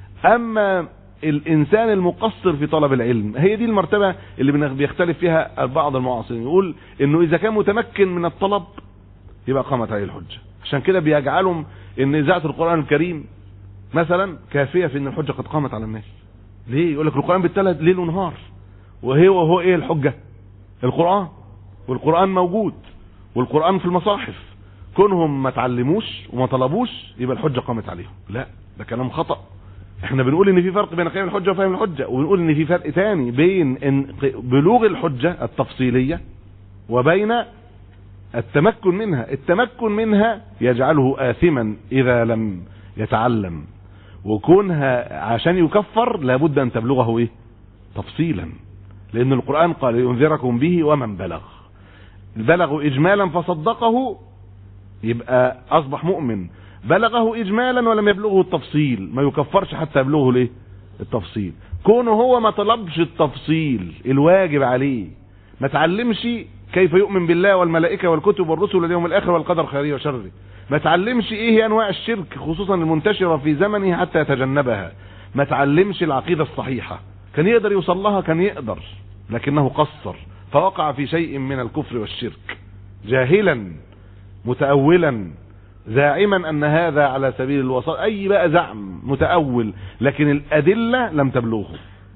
أما الإنسان المقصر في طلب العلم هي دي المرتبة اللي بنخ- بيختلف فيها بعض المعاصرين يقول إنه إذا كان متمكن من الطلب يبقى قامت عليه الحجة عشان كده بيجعلهم ان اذاعه القرآن الكريم مثلا كافية في ان الحجة قد قامت على الناس ليه يقول لك القرآن بيتلى ليل ونهار وهي وهو ايه الحجة القرآن والقرآن موجود والقرآن في المصاحف كونهم ما تعلموش وما طلبوش يبقى الحجة قامت عليهم لا ده كلام خطأ احنا بنقول ان في فرق بين قيام الحجة وفهم الحجة وبنقول ان في فرق تاني بين ان بلوغ الحجة التفصيلية وبين التمكن منها التمكن منها يجعله آثما إذا لم يتعلم وكونها عشان يكفر لابد أن تبلغه إيه تفصيلا لأن القرآن قال ينذركم به ومن بلغ بلغوا إجمالا فصدقه يبقى أصبح مؤمن بلغه إجمالا ولم يبلغه التفصيل ما يكفرش حتى يبلغه ليه التفصيل كونه هو ما طلبش التفصيل الواجب عليه ما تعلمش كيف يؤمن بالله والملائكة والكتب والرسل واليوم الآخر والقدر خيره وشره ما تعلمش ايه هي انواع الشرك خصوصا المنتشرة في زمنه حتى يتجنبها ما تعلمش العقيدة الصحيحة كان يقدر يوصل لها كان يقدر لكنه قصر فوقع في شيء من الكفر والشرك جاهلا متأولا زاعما ان هذا على سبيل الوسط اي بقى زعم متأول لكن الادلة لم تبلغه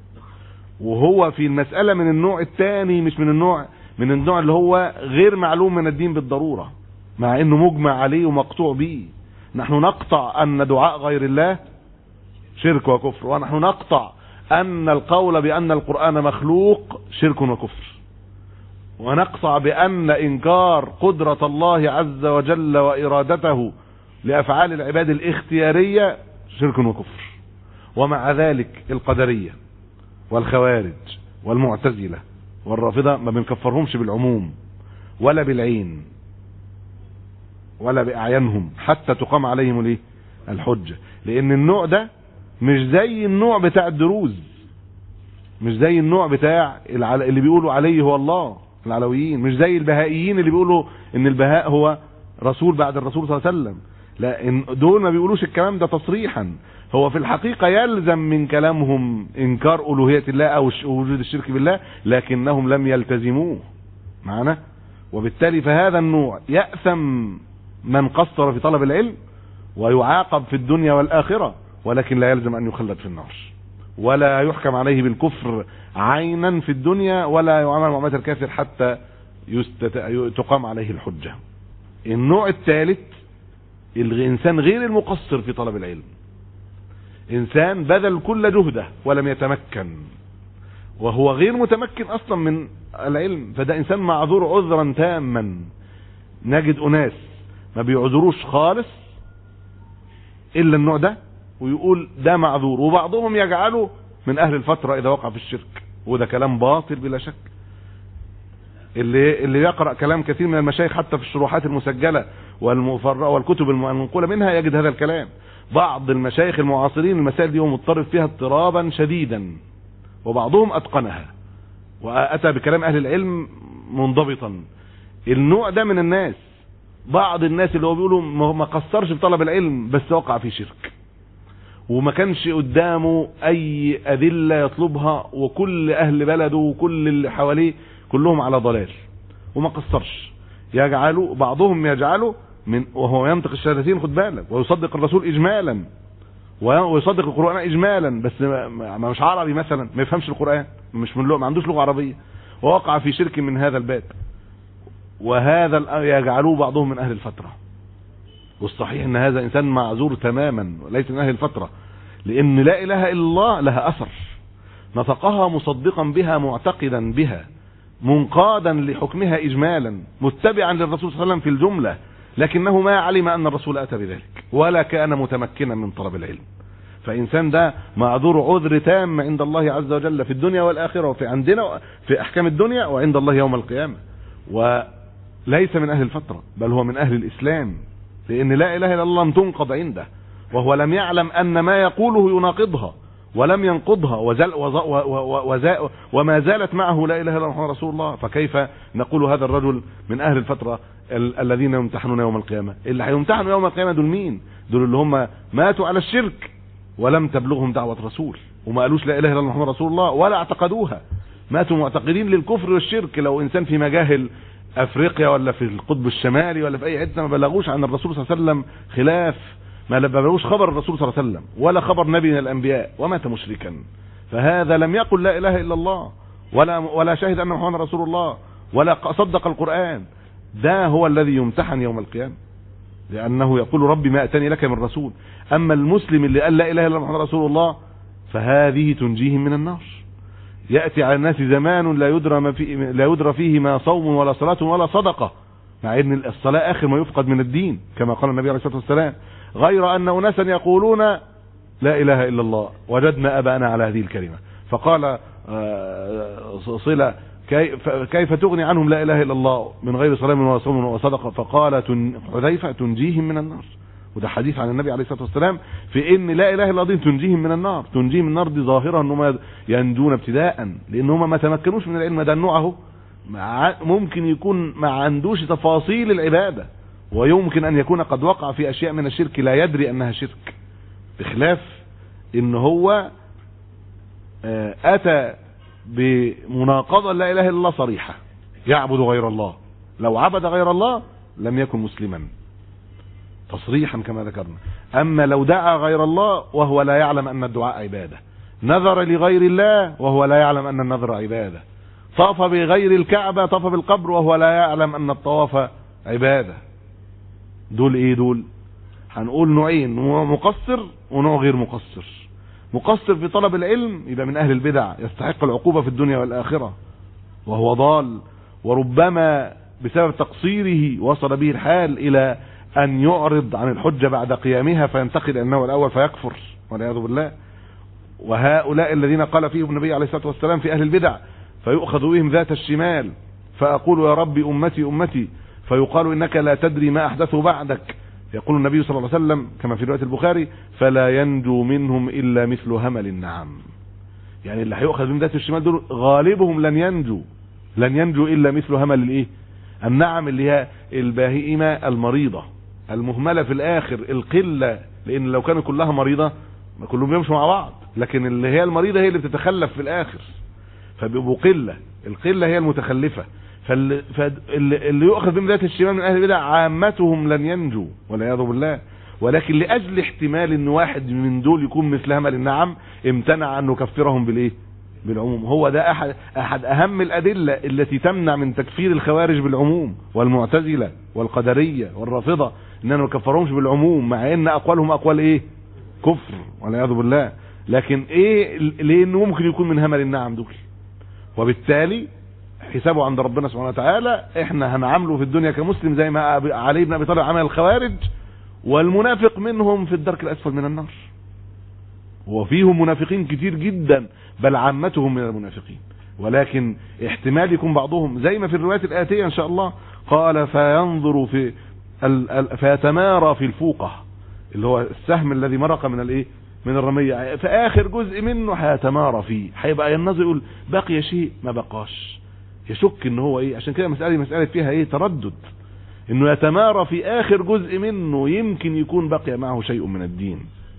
وهو في المسألة من النوع الثاني مش من النوع من النوع اللي هو غير معلوم من الدين بالضرورة مع انه مجمع عليه ومقطوع به نحن نقطع ان دعاء غير الله شرك وكفر ونحن نقطع ان القول بان القرآن مخلوق شرك وكفر ونقطع بان انكار قدرة الله عز وجل وارادته لافعال العباد الاختيارية شرك وكفر ومع ذلك القدرية والخوارج والمعتزلة والرافضة ما بنكفرهمش بالعموم ولا بالعين ولا بأعيانهم حتى تقام عليهم الايه الحجة لان النوع ده مش زي النوع بتاع الدروز مش زي النوع بتاع العل... اللي بيقولوا عليه هو الله العلويين مش زي البهائيين اللي بيقولوا ان البهاء هو رسول بعد الرسول صلى الله عليه وسلم لا إن دول ما بيقولوش الكلام ده تصريحا هو في الحقيقة يلزم من كلامهم انكار الوهية الله او وجود الشرك بالله لكنهم لم يلتزموه معنا وبالتالي فهذا النوع يأثم من قصر في طلب العلم ويعاقب في الدنيا والآخرة ولكن لا يلزم أن يخلد في النار ولا يحكم عليه بالكفر عينا في الدنيا ولا يعامل معاملة الكافر حتى يستت... تقام عليه الحجة النوع الثالث الإنسان غير المقصر في طلب العلم إنسان بذل كل جهده ولم يتمكن وهو غير متمكن أصلا من العلم فده إنسان معذور عذرا تاما نجد أناس ما بيعذروش خالص إلا النوع ده ويقول ده معذور وبعضهم يجعله من أهل الفترة إذا وقع في الشرك وده كلام باطل بلا شك اللي اللي يقرأ كلام كثير من المشايخ حتى في الشروحات المسجلة والمفرقة والكتب المنقولة منها يجد هذا الكلام بعض المشايخ المعاصرين المسائل دي هو مضطرب فيها اضطرابا شديدا وبعضهم أتقنها وأتى بكلام أهل العلم منضبطا النوع ده من الناس بعض الناس اللي هو بيقولوا ما قصرش في طلب العلم بس وقع في شرك وما كانش قدامه اي ادلة يطلبها وكل اهل بلده وكل اللي حواليه كلهم على ضلال وما قصرش يجعله بعضهم يجعله من وهو ينطق الشهادتين خد بالك ويصدق الرسول اجمالا ويصدق القرآن اجمالا بس ما مش عربي مثلا ما يفهمش القرآن مش من لغة ما عندوش لغة عربية ووقع في شرك من هذا الباب وهذا يجعلوه بعضهم من اهل الفترة والصحيح ان هذا انسان معذور تماما وليس من اهل الفترة لان لا اله الا الله لها اثر نطقها مصدقا بها معتقدا بها منقادا لحكمها اجمالا متبعا للرسول صلى الله عليه وسلم في الجملة لكنه ما علم ان الرسول اتى بذلك ولا كان متمكنا من طلب العلم فانسان ده معذور عذر تام عند الله عز وجل في الدنيا والاخره وفي عندنا في احكام الدنيا وعند الله يوم القيامه وليس من اهل الفتره بل هو من اهل الاسلام لان لا اله الا الله لم تنقض عنده وهو لم يعلم ان ما يقوله يناقضها ولم ينقضها وزل وز وز وما زالت معه لا اله الا الله رسول الله فكيف نقول هذا الرجل من اهل الفتره ال الذين يمتحنون يوم القيامه اللي هيمتحنوا يوم القيامه دول مين دول اللي هم ماتوا على الشرك ولم تبلغهم دعوه رسول وما قالوش لا اله الا الله رسول الله ولا اعتقدوها ماتوا معتقدين للكفر والشرك لو انسان في مجاهل افريقيا ولا في القطب الشمالي ولا في اي حته ما بلغوش عن الرسول صلى الله عليه وسلم خلاف ما بلغوش خبر الرسول صلى الله عليه وسلم ولا خبر نبي من الانبياء ومات مشركا فهذا لم يقل لا اله الا الله ولا ولا شهد ان محمد رسول الله ولا صدق القران ده هو الذي يمتحن يوم القيامه لأنه يقول ربي ما أتاني لك من رسول أما المسلم اللي قال لا إله إلا الله محمد رسول الله فهذه تنجيهم من النار يأتي على الناس زمان لا يدرى, ما في لا يدرى فيه ما صوم ولا صلاة ولا صدقة مع ان الصلاة اخر ما يفقد من الدين كما قال النبي عليه الصلاة والسلام غير ان اناسا يقولون لا اله الا الله وجدنا ابانا على هذه الكلمة فقال آه، صلة كيف, كيف تغني عنهم لا اله الا الله من غير صلاة ولا صوم ولا صدقة فقال تن- حذيفة تنجيهم من النار وده حديث عن النبي عليه الصلاه والسلام في ان لا اله الا الله دي تنجيهم من النار تنجيهم من النار دي ظاهره ان هم ينجون ابتداء لان هم ما تمكنوش من العلم ده النوع اهو مع- ممكن يكون ما عندوش تفاصيل العباده ويمكن ان يكون قد وقع في اشياء من الشرك لا يدري انها شرك بخلاف ان هو آه، اتى بمناقضه لا اله الا الله صريحه يعبد غير الله لو عبد غير الله لم يكن مسلما تصريحا كما ذكرنا اما لو دعا غير الله وهو لا يعلم ان الدعاء عباده نذر لغير الله وهو لا يعلم ان النذر عباده طاف بغير الكعبه طاف بالقبر وهو لا يعلم ان الطواف عباده دول ايه دول هنقول نوعين نوع مقصر ونوع غير مقصر مقصر في طلب العلم يبقى من اهل البدع يستحق العقوبه في الدنيا والاخره وهو ضال وربما بسبب تقصيره وصل به الحال الى ان يعرض عن الحجه بعد قيامها فينتقد انه الاول فيكفر والعياذ بالله وهؤلاء الذين قال فيهم النبي عليه الصلاه والسلام في اهل البدع فيؤخذ بهم ذات الشمال فاقول يا ربي امتي امتي فيقال انك لا تدري ما احدثوا بعدك يقول النبي صلى الله عليه وسلم كما في روايه البخاري فلا ينجو منهم الا مثل همل النعم يعني اللي هيؤخذ من ذات الشمال دول غالبهم لن ينجو لن ينجو الا مثل همل الايه النعم اللي هي البهيمه المريضه المهمله في الاخر القله لان لو كانوا كلها مريضه ما كلهم بيمشوا مع بعض لكن اللي هي المريضه هي اللي بتتخلف في الاخر فبيبقوا قله القله هي المتخلفه فاللي, فاللي اللي يؤخذ من ذات الشمال من اهل البدع عامتهم لن ينجو والعياذ بالله ولكن لاجل احتمال ان واحد من دول يكون مثل همل النعم امتنع ان نكفرهم بالايه بالعموم هو ده احد احد اهم الادله التي تمنع من تكفير الخوارج بالعموم والمعتزله والقدريه والرافضه اننا ما نكفرهمش بالعموم مع ان اقوالهم اقوال ايه كفر والعياذ بالله لكن ايه لانه ممكن يكون من همل النعم دول وبالتالي حسابه عند ربنا سبحانه وتعالى احنا هنعامله في الدنيا كمسلم زي ما علي بن ابي طالب عمل الخوارج والمنافق منهم في الدرك الاسفل من النار وفيهم منافقين كتير جدا بل عامتهم من المنافقين ولكن احتمال يكون بعضهم زي ما في الروايات الآتية إن شاء الله قال فينظر في ال ال فيتمارى في الفوقة اللي هو السهم الذي مرق من الايه من الرمية في آخر جزء منه هيتمارى فيه هيبقى ينظر يقول بقي شيء ما بقاش يشك ان هو ايه عشان كده مسألة مسألة فيها ايه تردد انه يتمارى في اخر جزء منه يمكن يكون بقي معه شيء من الدين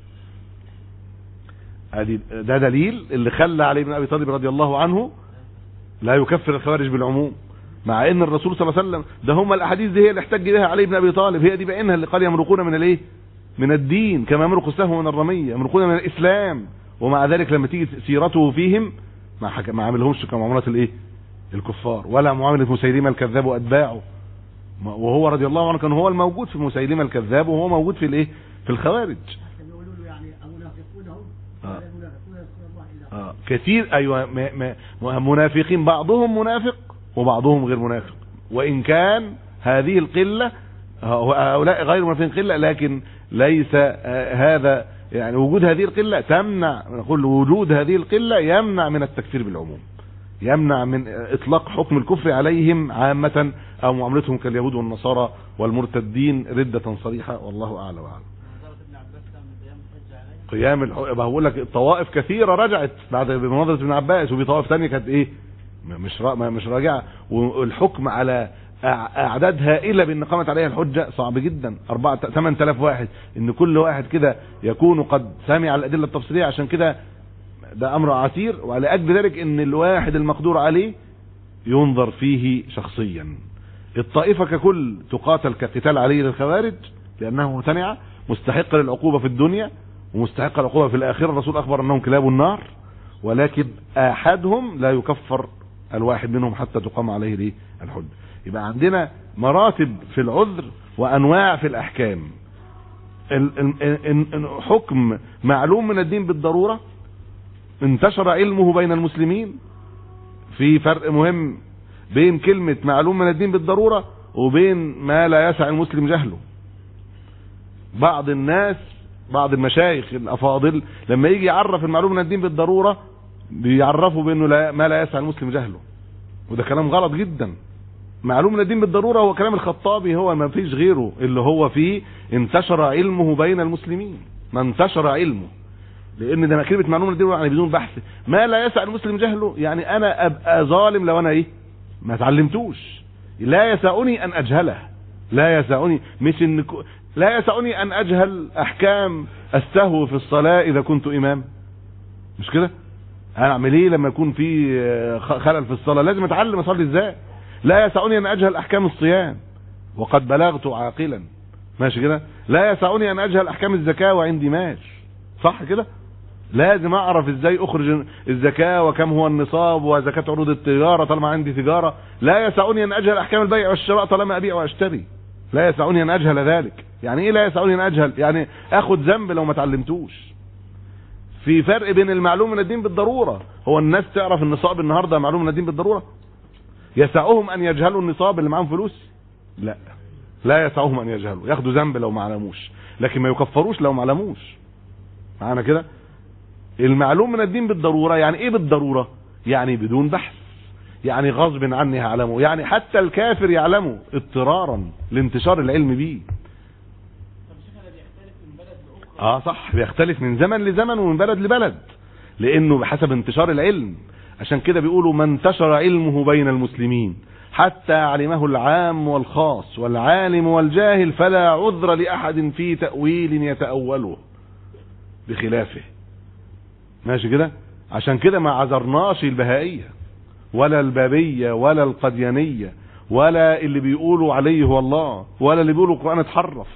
ادي ده دليل اللي خلى علي بن ابي طالب رضي الله عنه لا يكفر الخوارج بالعموم مع ان الرسول صلى الله عليه وسلم ده هم الاحاديث دي هي اللي احتج بها علي بن ابي طالب هي دي بعينها اللي قال يمرقون من الايه من الدين كما يمرق السهم من الرميه يمرقون من الاسلام ومع ذلك لما تيجي سيرته فيهم ما حك... ما عاملهمش كمعامله الايه الكفار ولا معامله مسيلمه الكذاب واتباعه وهو رضي الله عنه كان هو الموجود في مسيلمه الكذاب وهو موجود في الايه في الخوارج عشان يقولوا له يعني المنافقون هم آه. ولا المنافقون يذكرون الله الا آه. كثير ايوه م... م... منافقين بعضهم منافق وبعضهم غير منافق وان كان هذه القله هؤلاء غير منافقين قله لكن ليس آه هذا يعني وجود هذه القله تمنع نقول وجود هذه القله يمنع من التكفير بالعموم يمنع من اطلاق حكم الكفر عليهم عامه او معاملتهم كاليهود والنصارى والمرتدين رده صريحه والله اعلى واعلم نظرة ابن عباس كان من قيام الحجة عليه قيام الح... بقول لك الطوائف كثيره رجعت بعد بمناظره ابن عباس وفي طوائف ثانيه كانت ايه مش را... مش راجعه والحكم على أع- اعداد هائله بان قامت عليها الحجه صعب جدا 4 8000 واحد ان كل واحد كده يكون قد سمع الادله التفصيليه عشان كده ده امر عسير وعلى اجل ذلك ان الواحد المقدور عليه ينظر فيه شخصيا الطائفه ككل تقاتل كقتال علي للخوارج لانه ممتنعه مستحقه للعقوبه في الدنيا ومستحقه للعقوبه في الاخره الرسول اخبر انهم كلاب النار ولكن احدهم لا يكفر الواحد منهم حتى تقام عليه الايه الحجه يبقى عندنا مراتب في العذر وانواع في الاحكام ال- ال- ال- ال- حكم معلوم من الدين بالضرورة انتشر علمه بين المسلمين في فرق مهم بين كلمة معلوم من الدين بالضرورة وبين ما لا يسع المسلم جهله بعض الناس بعض المشايخ الافاضل لما يجي يعرف المعلوم من الدين بالضرورة بيعرفه بانه لا ما لا يسع المسلم جهله وده كلام غلط جدا معلوم من الدين بالضرورة هو كلام الخطابي هو ما فيش غيره اللي هو فيه انتشر علمه بين المسلمين ما انتشر علمه لان ده كلمة معلوم من الدين يعني بدون بحث ما لا يسع المسلم جهله يعني انا ابقى ظالم لو انا ايه ما اتعلمتوش لا يسعني ان اجهله لا يسعني مش ان ك... لا يسعني ان اجهل احكام السهو في الصلاة اذا كنت امام مش كده انا اعمل ايه لما يكون في آه، خ- خلل في الصلاة لازم اتعلم اصلي ازاي لا يسعني ان اجهل احكام الصيام وقد بلغت عاقلا ماشي كده لا يسعني ان اجهل احكام الزكاة وعندي مال صح كده لازم اعرف ازاي اخرج الزكاة وكم هو النصاب وزكاة عروض التجارة طالما عندي تجارة لا يسعني ان اجهل احكام البيع والشراء طالما ابيع واشتري لا يسعني ان اجهل ذلك يعني ايه لا يسعني ان اجهل يعني اخد ذنب لو ما اتعلمتوش في فرق بين المعلوم من الدين بالضرورة هو الناس تعرف النصاب النهاردة معلوم من الدين بالضرورة يسعهم ان يجهلوا النصاب اللي معاهم فلوس لا لا يسعهم ان يجهلوا ياخدوا ذنب لو ما علموش لكن ما يكفروش لو ما علموش معانا كده المعلوم من الدين بالضرورة يعني ايه بالضرورة يعني بدون بحث يعني غصب عني هعلمه يعني حتى الكافر يعلمه اضطرارا لانتشار العلم بيه طب شوف انا بيختلف من بلد لاخرى اه صح بيختلف من زمن لزمن ومن بلد لبلد لانه بحسب انتشار العلم عشان كده بيقولوا ما انتشر علمه بين المسلمين حتى علمه العام والخاص والعالم والجاهل فلا عذر لأحد في تأويل يتأوله بخلافه ماشي كده عشان كده ما عذرناش البهائية ولا البابية ولا القديانية ولا اللي بيقولوا عليه هو الله ولا اللي بيقولوا القرآن اتحرف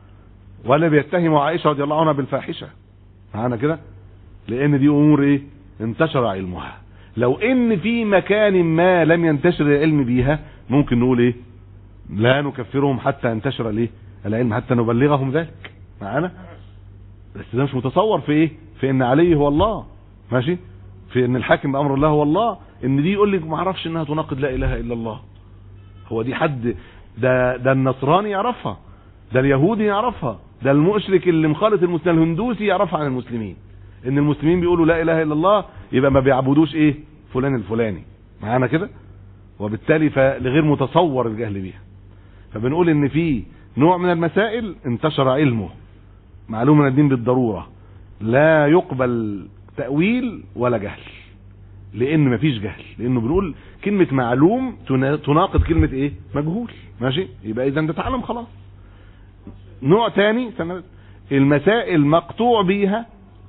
ولا بيتهموا عائشة رضي الله عنها بالفاحشة معانا كده لان دي امور ايه انتشر علمها لو ان في مكان ما لم ينتشر العلم بيها ممكن نقول ايه لا نكفرهم حتى ينتشر الايه العلم حتى نبلغهم ذلك معانا بس ده مش متصور في ايه في ان عليه هو الله ماشي في ان الحاكم بامر الله هو الله ان دي يقول لك ما اعرفش انها تناقض لا اله الا الله هو دي حد ده ده النصراني يعرفها ده اليهودي يعرفها ده المشرك اللي مخالط المسلم الهندوسي يعرفها عن المسلمين ان المسلمين بيقولوا لا اله الا الله يبقى ما بيعبدوش ايه فلان الفلاني معانا كده وبالتالي فلغير متصور الجهل بيها فبنقول ان في نوع من المسائل انتشر علمه معلوم من الدين بالضرورة لا يقبل تأويل ولا جهل لان مفيش جهل لانه بنقول كلمة معلوم تنا- تناقض كلمة ايه مجهول ماشي يبقى اذا انت تعلم خلاص نوع تاني سنة- المسائل مقطوع بيها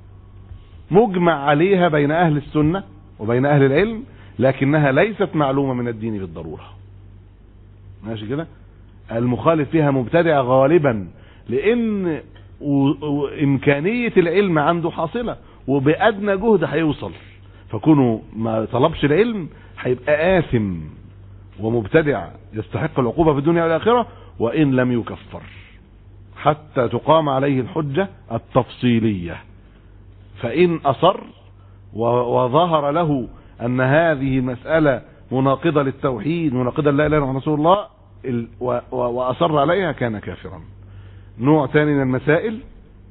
مجمع عليها بين اهل السنة وبين اهل العلم لكنها ليست معلومة من الدين بالضرورة ماشي كده المخالف فيها مبتدع غالبا لان و- وامكانية العلم عنده حاصلة وبأدنى جهد هيوصل فكونه ما طلبش العلم هيبقى آثم ومبتدع يستحق العقوبة في الدنيا والآخرة وإن لم يكفر حتى تقام عليه الحجة التفصيلية فإن أصر و- وظهر له أن هذه المسألة مناقضة للتوحيد مناقضة لا إله إلا الله رسول الله ال- و- و- وأصر عليها كان كافرا نوع ثاني من المسائل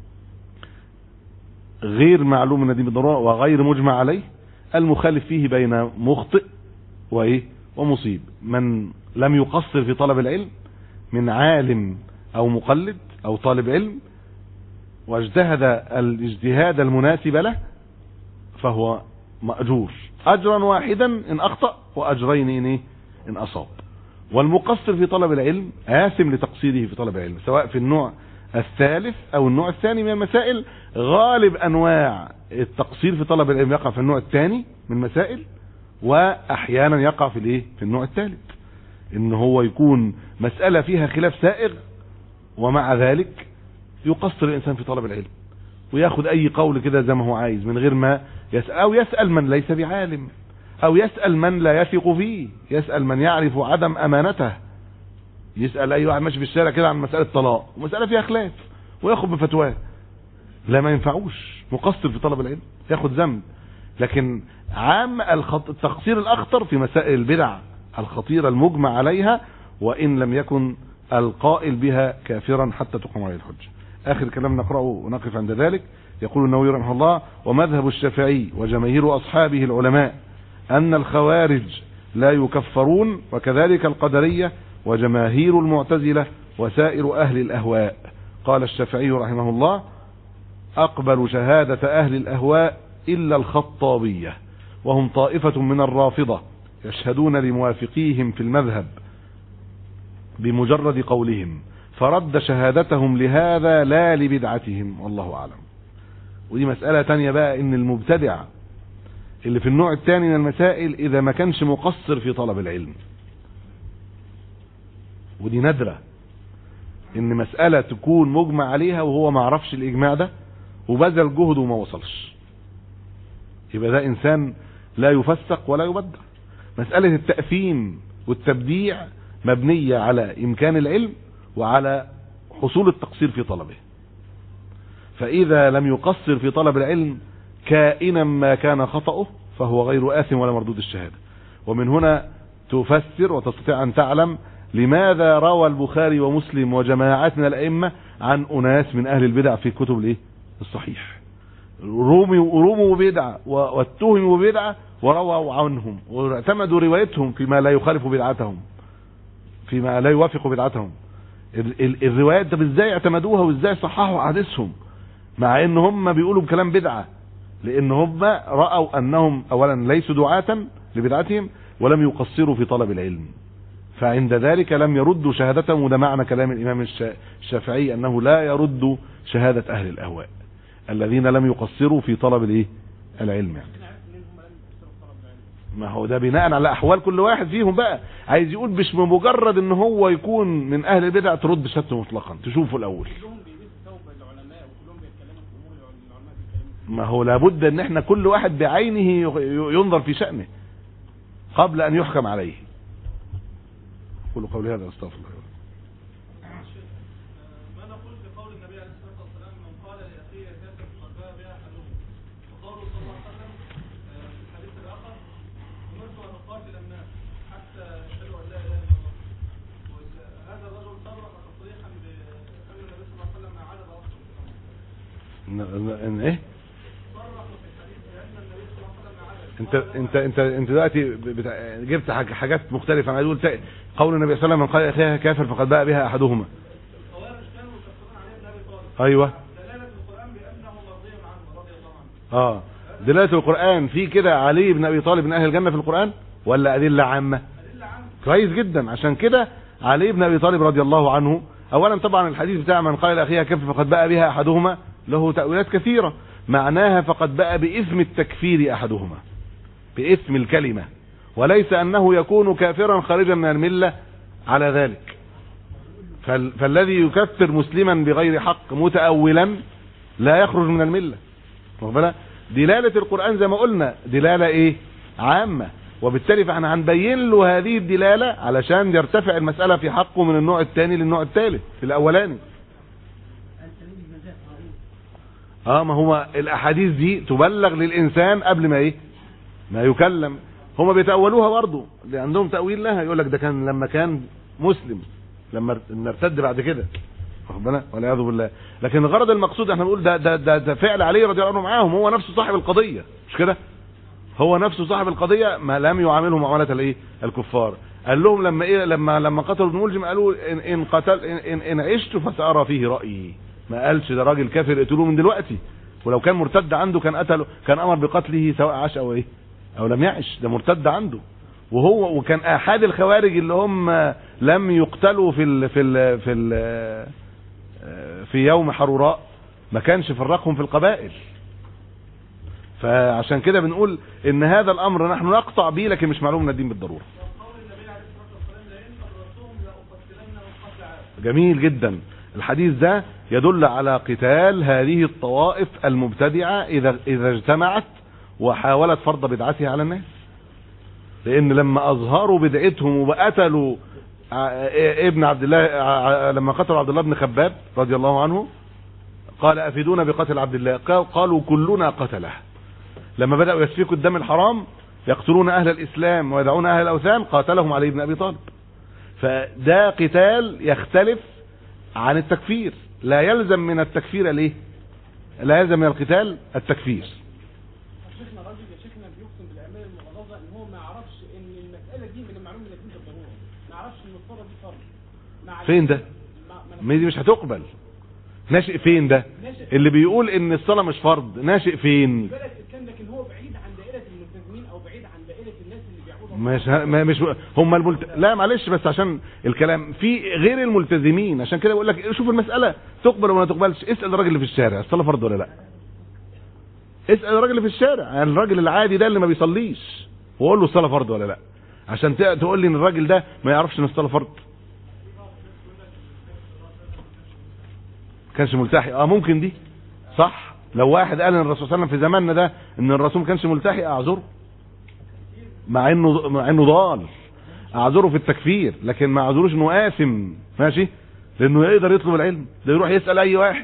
غير معلوم من الدين بالضرورة وغير مجمع عليه المخالف فيه بين مخطئ وإيه ومصيب من لم يقصر في طلب العلم من عالم أو مقلد أو طالب علم واجتهد الاجتهاد المناسب له فهو مأجور أجرا واحدا إن أخطأ وأجرين إن, إيه؟ إن أصاب والمقصر في طلب العلم آثم لتقصيره في طلب العلم سواء في النوع الثالث أو النوع الثاني من المسائل غالب أنواع التقصير في طلب العلم يقع في النوع الثاني من المسائل وأحيانا يقع في الإيه في النوع الثالث إن هو يكون مسألة فيها خلاف سائغ ومع ذلك يقصر الإنسان في طلب العلم وياخد أي قول كده زي ما هو عايز من غير ما يسأل أو يسأل من ليس بعالم أو يسأل من لا يثق فيه يسأل من يعرف عدم أمانته يسال اي واحد ماشي في الشارع كده عن مساله طلاق ومساله فيها خلاف وياخد بفتواه لا ما ينفعوش مقصر في طلب العلم ياخد ذنب لكن عام الخط... التقصير الاخطر في مسائل البدع الخطيره المجمع عليها وان لم يكن القائل بها كافرا حتى تقام عليه الحجه اخر كلام نقراه ونقف عند ذلك يقول النووي رحمه الله ومذهب الشافعي وجماهير اصحابه العلماء ان الخوارج لا يكفرون وكذلك القدريه وجماهير المعتزله وسائر اهل الاهواء قال الشافعي رحمه الله اقبل شهاده اهل الاهواء الا الخطابيه وهم طائفه من الرافضه يشهدون لموافقيهم في المذهب بمجرد قولهم فرد شهادتهم لهذا لا لبدعتهم والله اعلم ودي مسألة تانية بقى ان المبتدع اللي في النوع الثاني من المسائل اذا ما كانش مقصر في طلب العلم ودي نادرة ان مسألة تكون مجمع عليها وهو ما عرفش الاجماع ده وبذل جهده وما وصلش يبقى ده انسان لا يفسق ولا يبدع مسألة التأثيم والتبديع مبنية على امكان العلم وعلى حصول التقصير في طلبه فإذا لم يقصر في طلب العلم كائنا ما كان خطأه فهو غير آثم ولا مردود الشهادة ومن هنا تفسر وتستطيع أن تعلم لماذا روى البخاري ومسلم وجماعات من الأئمة عن أناس من أهل البدع في كتب الإيه؟ الصحيح روموا روموا بدعة واتهموا بدعة ورووا عنهم واعتمدوا روايتهم فيما لا يخالف بدعتهم فيما لا يوافق بدعتهم ال- ال- الروايات طب ازاي اعتمدوها وازاي صححوا حديثهم مع ان هم بيقولوا بكلام بدعة لان هم رأوا انهم اولا ليسوا دعاة لبدعتهم ولم يقصروا في طلب العلم فعند ذلك لم يردوا شهادتهم وده معنى كلام الامام الشا- الشافعي انه لا يرد شهادة اهل الاهواء الذين لم يقصروا في طلب الايه العلم يعني. انا عارف منين هم لم يفسروا طلب العلم ما هو ده بناء على احوال كل واحد فيهم بقى عايز يقول مش بمجرد ان هو يكون من اهل البدع ترد شهادته مطلقا تشوفه الاول كلهم بيلبسوا ثوب العلماء وكلهم بيتكلموا في امور العل- العلماء بيتكلموا فيها ما هو لابد ان احنا كل واحد بعينه ي- ينظر في شأنه قبل ان يحكم عليه قولوا قولي هذا استغفر الله ما نقول في قول النبي عليه الصلاه والسلام من قال لاخيه كافر فقد باء بها احدهم وقوله صلى الله عليه وسلم آه، في الحديث الاخر امرت ان اقاتل الناس حتى يشهدوا ان لا اله الا الله وهذا الرجل صرح تصريحا بان النبي صلى الله عليه وسلم ما عدد اصلا ن- ن- ان ايه صرح في الحديث بان النبي صلى الله عليه وسلم ما عدد انت انت انت انت دلوقتي بتاع جبت حاج- حاجات مختلفه انا عايز اقول قول النبي صلى الله عليه وسلم من قال اخيها كافر فقد باء بها احدهما الخوارج كانوا يكفرون عليه بن ابي طالب ايوه دلاله القران بانه مرضي عنه رضي الله عنه اه دلالة القرآن في كده علي بن ابي طالب من اهل الجنة في القرآن ولا ادلة عامة كويس جدا عشان كده علي بن ابي طالب رضي الله عنه اولا طبعا الحديث بتاع من قال لاخيها كفر فقد باء بها احدهما له تأويلات كثيرة معناها فقد باء باسم التكفير احدهما باسم الكلمة وليس انه يكون كافرا خارجا من الملة على ذلك فال... فالذي يكفر مسلما بغير حق متأولا لا يخرج من الملة واخد بالك؟ دلالة القرآن زي ما قلنا دلالة ايه عامة وبالتالي فاحنا هنبين له هذه الدلالة علشان يرتفع المسألة في حقه من النوع الثاني للنوع الثالث في الاولاني أنت من مذاهب هارون اه ما هو الاحاديث دي تبلغ للانسان قبل ما ايه ما يكلم هما بيتأولوها برضه اللي عندهم تأويل لها يقول لك ده كان لما كان مسلم لما ارت- لما ارتد بعد كده واخد بالك والعياذ بالله لكن الغرض المقصود احنا بنقول ده ده ده, ده فعل علي رضي الله عنه معاهم هو نفسه صاحب القضيه مش كده هو نفسه صاحب القضيه ما لم يعامله معامله الايه الكفار قال لهم لما ايه لما لما قتلوا ابن ملجم قالوا ان ان قتل ان, إن, إن عشت فسأرى فيه رأيي ما قالش ده راجل كافر اقتلوه من دلوقتي ولو كان مرتد عنده كان قتله كان امر بقتله سواء عاش او ايه او لم يعش ده مرتد عنده وهو وكان احد الخوارج اللي هم لم يقتلوا في ال في ال في ال في يوم حروراء ما كانش فرقهم في القبائل فعشان كده بنقول ان هذا الامر نحن نقطع به لكن مش معلوم من الدين بالضروره قول النبي عليه الصلاه والسلام لئن قتلتهم لاقتلنهم قتل عاد جميل جدا الحديث ده يدل على قتال هذه الطوائف المبتدعة إذا, إذا اجتمعت وحاولت فرض بدعتها على الناس لأن لما أظهروا بدعتهم وقتلوا ع- ابن عبد الله ع- لما قتلوا عبد الله بن خباب رضي الله عنه قال افيدونا بقتل عبد الله قال- قالوا كلنا قتله لما بدأوا يسفكوا الدم الحرام يقتلون اهل الاسلام ويدعون اهل الاوثان قاتلهم علي بن ابي طالب فده قتال يختلف عن التكفير لا يلزم من التكفير ليه لا يلزم من القتال التكفير شيخنا راجل يا شيخنا بيقسم بالاعمال المغلظه ان هو ما يعرفش ان المساله دي من المعلومه اللي فيه بالضروره ما يعرفش ان الصلاه دي فرض مع فين ده مع ما دي مش هتقبل ناشئ فين ده اللي بيقول ان الصلاة مش فرض ناشئ فين بلد الاسلام لكن هو بعيد عن دائره الملتزمين او بعيد عن دائره الناس اللي بيعبدوا مش ه- ما مش هم الملت... لا معلش بس عشان الكلام في غير الملتزمين عشان كده بقول لك شوف المسألة تقبل ولا ما تقبلش اسأل الراجل اللي في الشارع الصلاة فرض ولا لا اسأل الراجل اللي في الشارع يعني الراجل العادي ده اللي ما بيصليش وقول له الصلاة فرض ولا لا عشان ت- تقول لي ان الراجل ده ما يعرفش ان الصلاة فرض كانش ملتحي اه ممكن دي صح لو واحد قال ان الرسول صلى الله عليه وسلم في زماننا ده ان الرسول ما كانش ملتحي اعذره مع انه مع انه ضال اعذره في التكفير لكن ما اعذروش انه آثم ماشي لانه يقدر يطلب العلم ده يروح يسأل اي واحد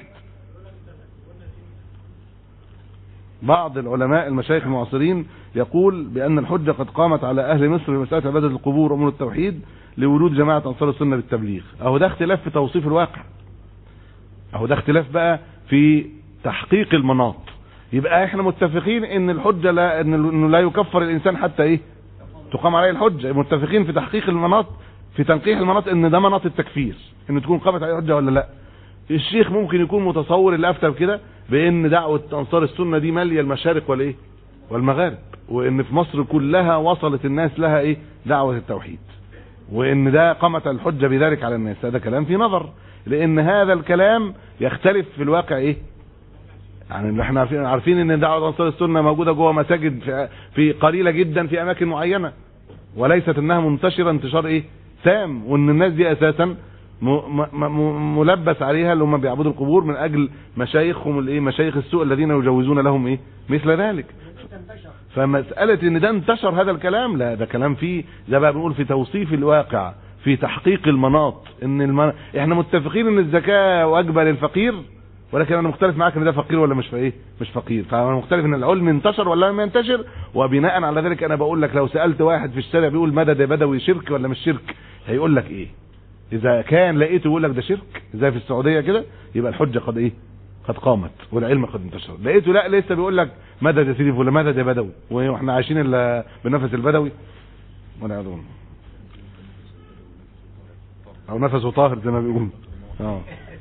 بعض العلماء المشايخ المعاصرين يقول بأن الحجة قد قامت على أهل مصر في مسألة عبادة القبور وأمور التوحيد لوجود جماعة أنصار السنة بالتبليغ أهو ده اختلاف في توصيف الواقع أهو ده اختلاف بقى في تحقيق المناط يبقى احنا متفقين ان الحجة لا إن انه لا يكفر الانسان حتى ايه تقام عليه الحجة متفقين في تحقيق المناط في تنقيح المناط ان ده مناط التكفير ان تكون قامت عليه حجة ولا لا الشيخ ممكن يكون متصور اللي افتى بكده بان دعوة انصار السنة دي مالية المشارق والايه والمغارب وان في مصر كلها وصلت الناس لها ايه دعوة التوحيد وان ده قامت الحجة بذلك على الناس هذا كلام في نظر لان هذا الكلام يختلف في الواقع ايه يعني اللي احنا عارفين عارفين ان دعوة انصار السنة موجودة جوه مساجد في, في قليلة جدا في اماكن معينة وليست انها منتشرة انتشار ايه تام وان الناس دي اساسا م- م- م- ملبس عليها اللي هم بيعبدوا القبور من اجل مشايخهم الايه مشايخ السوء الذين يجوزون لهم ايه مثل ذلك فمسألة ان ده انتشر هذا الكلام لا ده كلام فيه ده بقى بنقول في توصيف الواقع في تحقيق المناط ان المن... احنا متفقين ان الزكاة واجبة للفقير ولكن انا مختلف معاك ان ده فقير ولا مش ايه مش فقير فانا مختلف ان العلم انتشر ولا لم ينتشر وبناء على ذلك انا بقول لك لو سألت واحد في الشارع بيقول مدد يا بدوي شرك ولا مش شرك هيقول لك ايه اذا كان لقيته يقول لك ده شرك زي في السعودية كده يبقى الحجة قد ايه قد قامت والعلم قد انتشر لقيته لا لسه بيقول لك مدد يا سيدي ولا مدد يا بدوي واحنا عايشين الا بنفس البدوي ولا يعذون او نفسه طاهر زي ما بيقول اه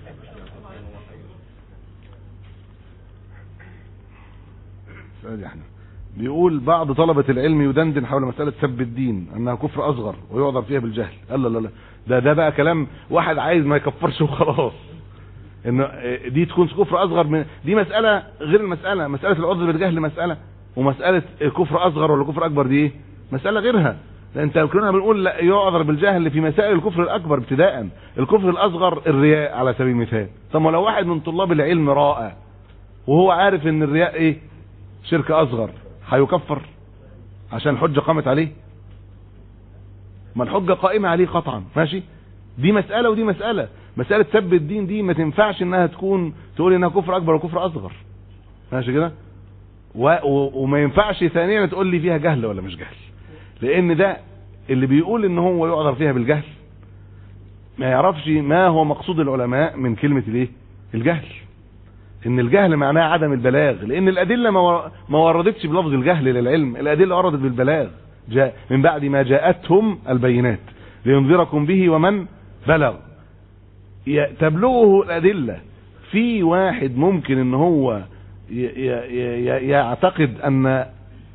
سؤال احنا بيقول بعض طلبة العلم يدندن حول مسألة سب الدين انها كفر اصغر ويعذر فيها بالجهل لا لا لا ده ده بقى كلام واحد عايز ما يكفرش وخلاص ان دي تكون كفر اصغر من دي مسألة غير المسألة مسألة العذر بالجهل مسألة ومسألة كفر اصغر ولا كفر اكبر دي ايه مسألة غيرها ده انت كنا بنقول لا يعذر بالجهل في مسائل الكفر الاكبر ابتداء الكفر الاصغر الرياء على سبيل المثال طب ما لو واحد من طلاب العلم راى وهو عارف ان الرياء ايه شرك اصغر هيكفر عشان الحجة قامت عليه ما الحجة قائمة عليه قطعا ماشي دي مسألة ودي مسألة مسألة سب الدين دي ما تنفعش انها تكون تقول انها كفر اكبر وكفر اصغر ماشي كده و... و... وما ينفعش ثانيا تقول لي فيها جهل ولا مش جهل لان ده اللي بيقول ان هو يعذر فيها بالجهل ما يعرفش ما هو مقصود العلماء من كلمة الايه الجهل ان الجهل معناه عدم البلاغ لان الادله ما ور- ما وردتش بلفظ الجهل للعلم الادله وردت بالبلاغ جاء من بعد ما جاءتهم البينات لينذركم به ومن بلغ ي- تبلغه الادله في واحد ممكن ان هو ي- ي- ي- يعتقد ان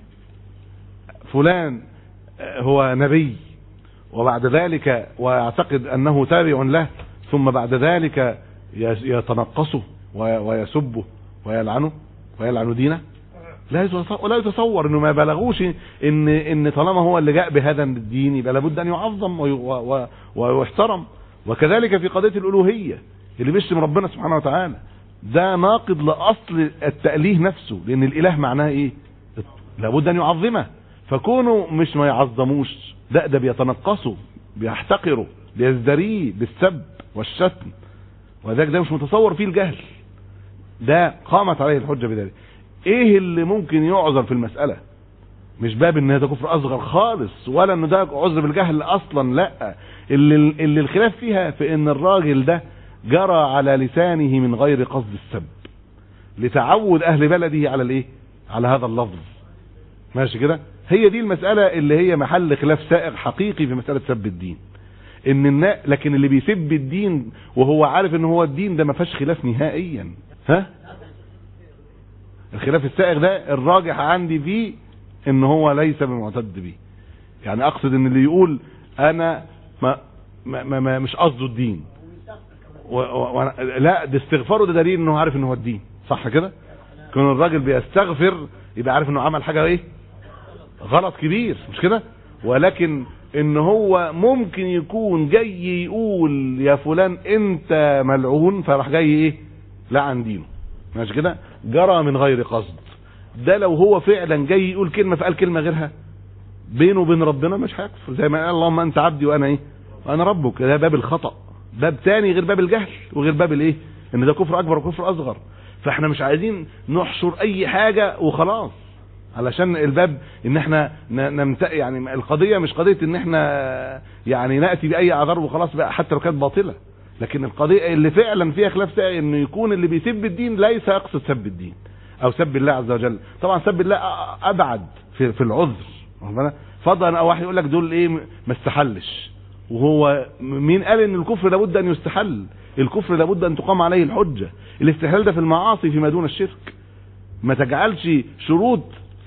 فلان هو نبي وبعد ذلك ويعتقد انه تابع له ثم بعد ذلك يس- يتنقصه وي- ويسبه ويلعنه ويلعن دينه لا يتصور ولا يتصور انه ما بلغوش ان ان طالما هو اللي جاء بهذا الدين يبقى لابد ان يعظم وي- و- و- ويحترم وكذلك في قضيه الالوهيه اللي بيشتم ربنا سبحانه وتعالى ده ناقض لاصل التاليه نفسه لان الاله معناه ايه لابد ان يعظمه فكونه مش ما يعظموش ده ده بيتنقصوا بيحتقروا ليزدريه بالسب والشتم وذلك ده مش متصور فيه الجهل ده قامت عليه الحجة بذلك ايه اللي ممكن يعذر في المسألة مش باب ان ده كفر اصغر خالص ولا ان ده عذر بالجهل اصلا لا اللي, اللي الخلاف فيها في ان الراجل ده جرى على لسانه من غير قصد السب لتعود اهل بلده على الايه على هذا اللفظ ماشي كده هي دي المسألة اللي هي محل خلاف سائغ حقيقي في مسألة سب الدين ان النا... لكن اللي بيسب الدين وهو عارف ان هو الدين ده ما فيهاش خلاف نهائيا ها الخلاف السائغ ده الراجح عندي فيه ان هو ليس بمعتد به يعني اقصد ان اللي يقول انا ما, ما, ما, ما مش قصده الدين و... و... و... لا ده استغفاره ده دليل انه عارف ان هو الدين صح كده كون الراجل بيستغفر يبقى عارف انه عمل حاجه ايه غلط كبير مش كده ولكن ان هو ممكن يكون جاي يقول يا فلان انت ملعون فراح جاي ايه لعن دينه ماشي كده جرى من غير قصد ده لو هو فعلا جاي يقول كلمه فقال كلمه غيرها بينه وبين ربنا مش هيكفر زي ما قال اللهم انت عبدي وانا ايه وانا ربك ده باب الخطا باب تاني غير باب الجهل وغير باب الايه ان ده كفر اكبر وكفر اصغر فاحنا مش عايزين نحشر اي حاجه وخلاص علشان الباب ان احنا نمت... يعني القضيه مش قضيه ان احنا يعني ناتي باي اعذار وخلاص بقى حتى لو كانت باطله لكن القضيه اللي فعلا فيها خلاف سائغ انه يكون اللي بيسب الدين ليس يقصد سب الدين او سب الله عز وجل طبعا سب الله ابعد في, في العذر فضلا او واحد يقول لك دول ايه ما استحلش وهو مين قال ان الكفر لابد ان يستحل الكفر لابد ان تقام عليه الحجه الاستحلال ده في المعاصي فيما دون الشرك ما تجعلش شروط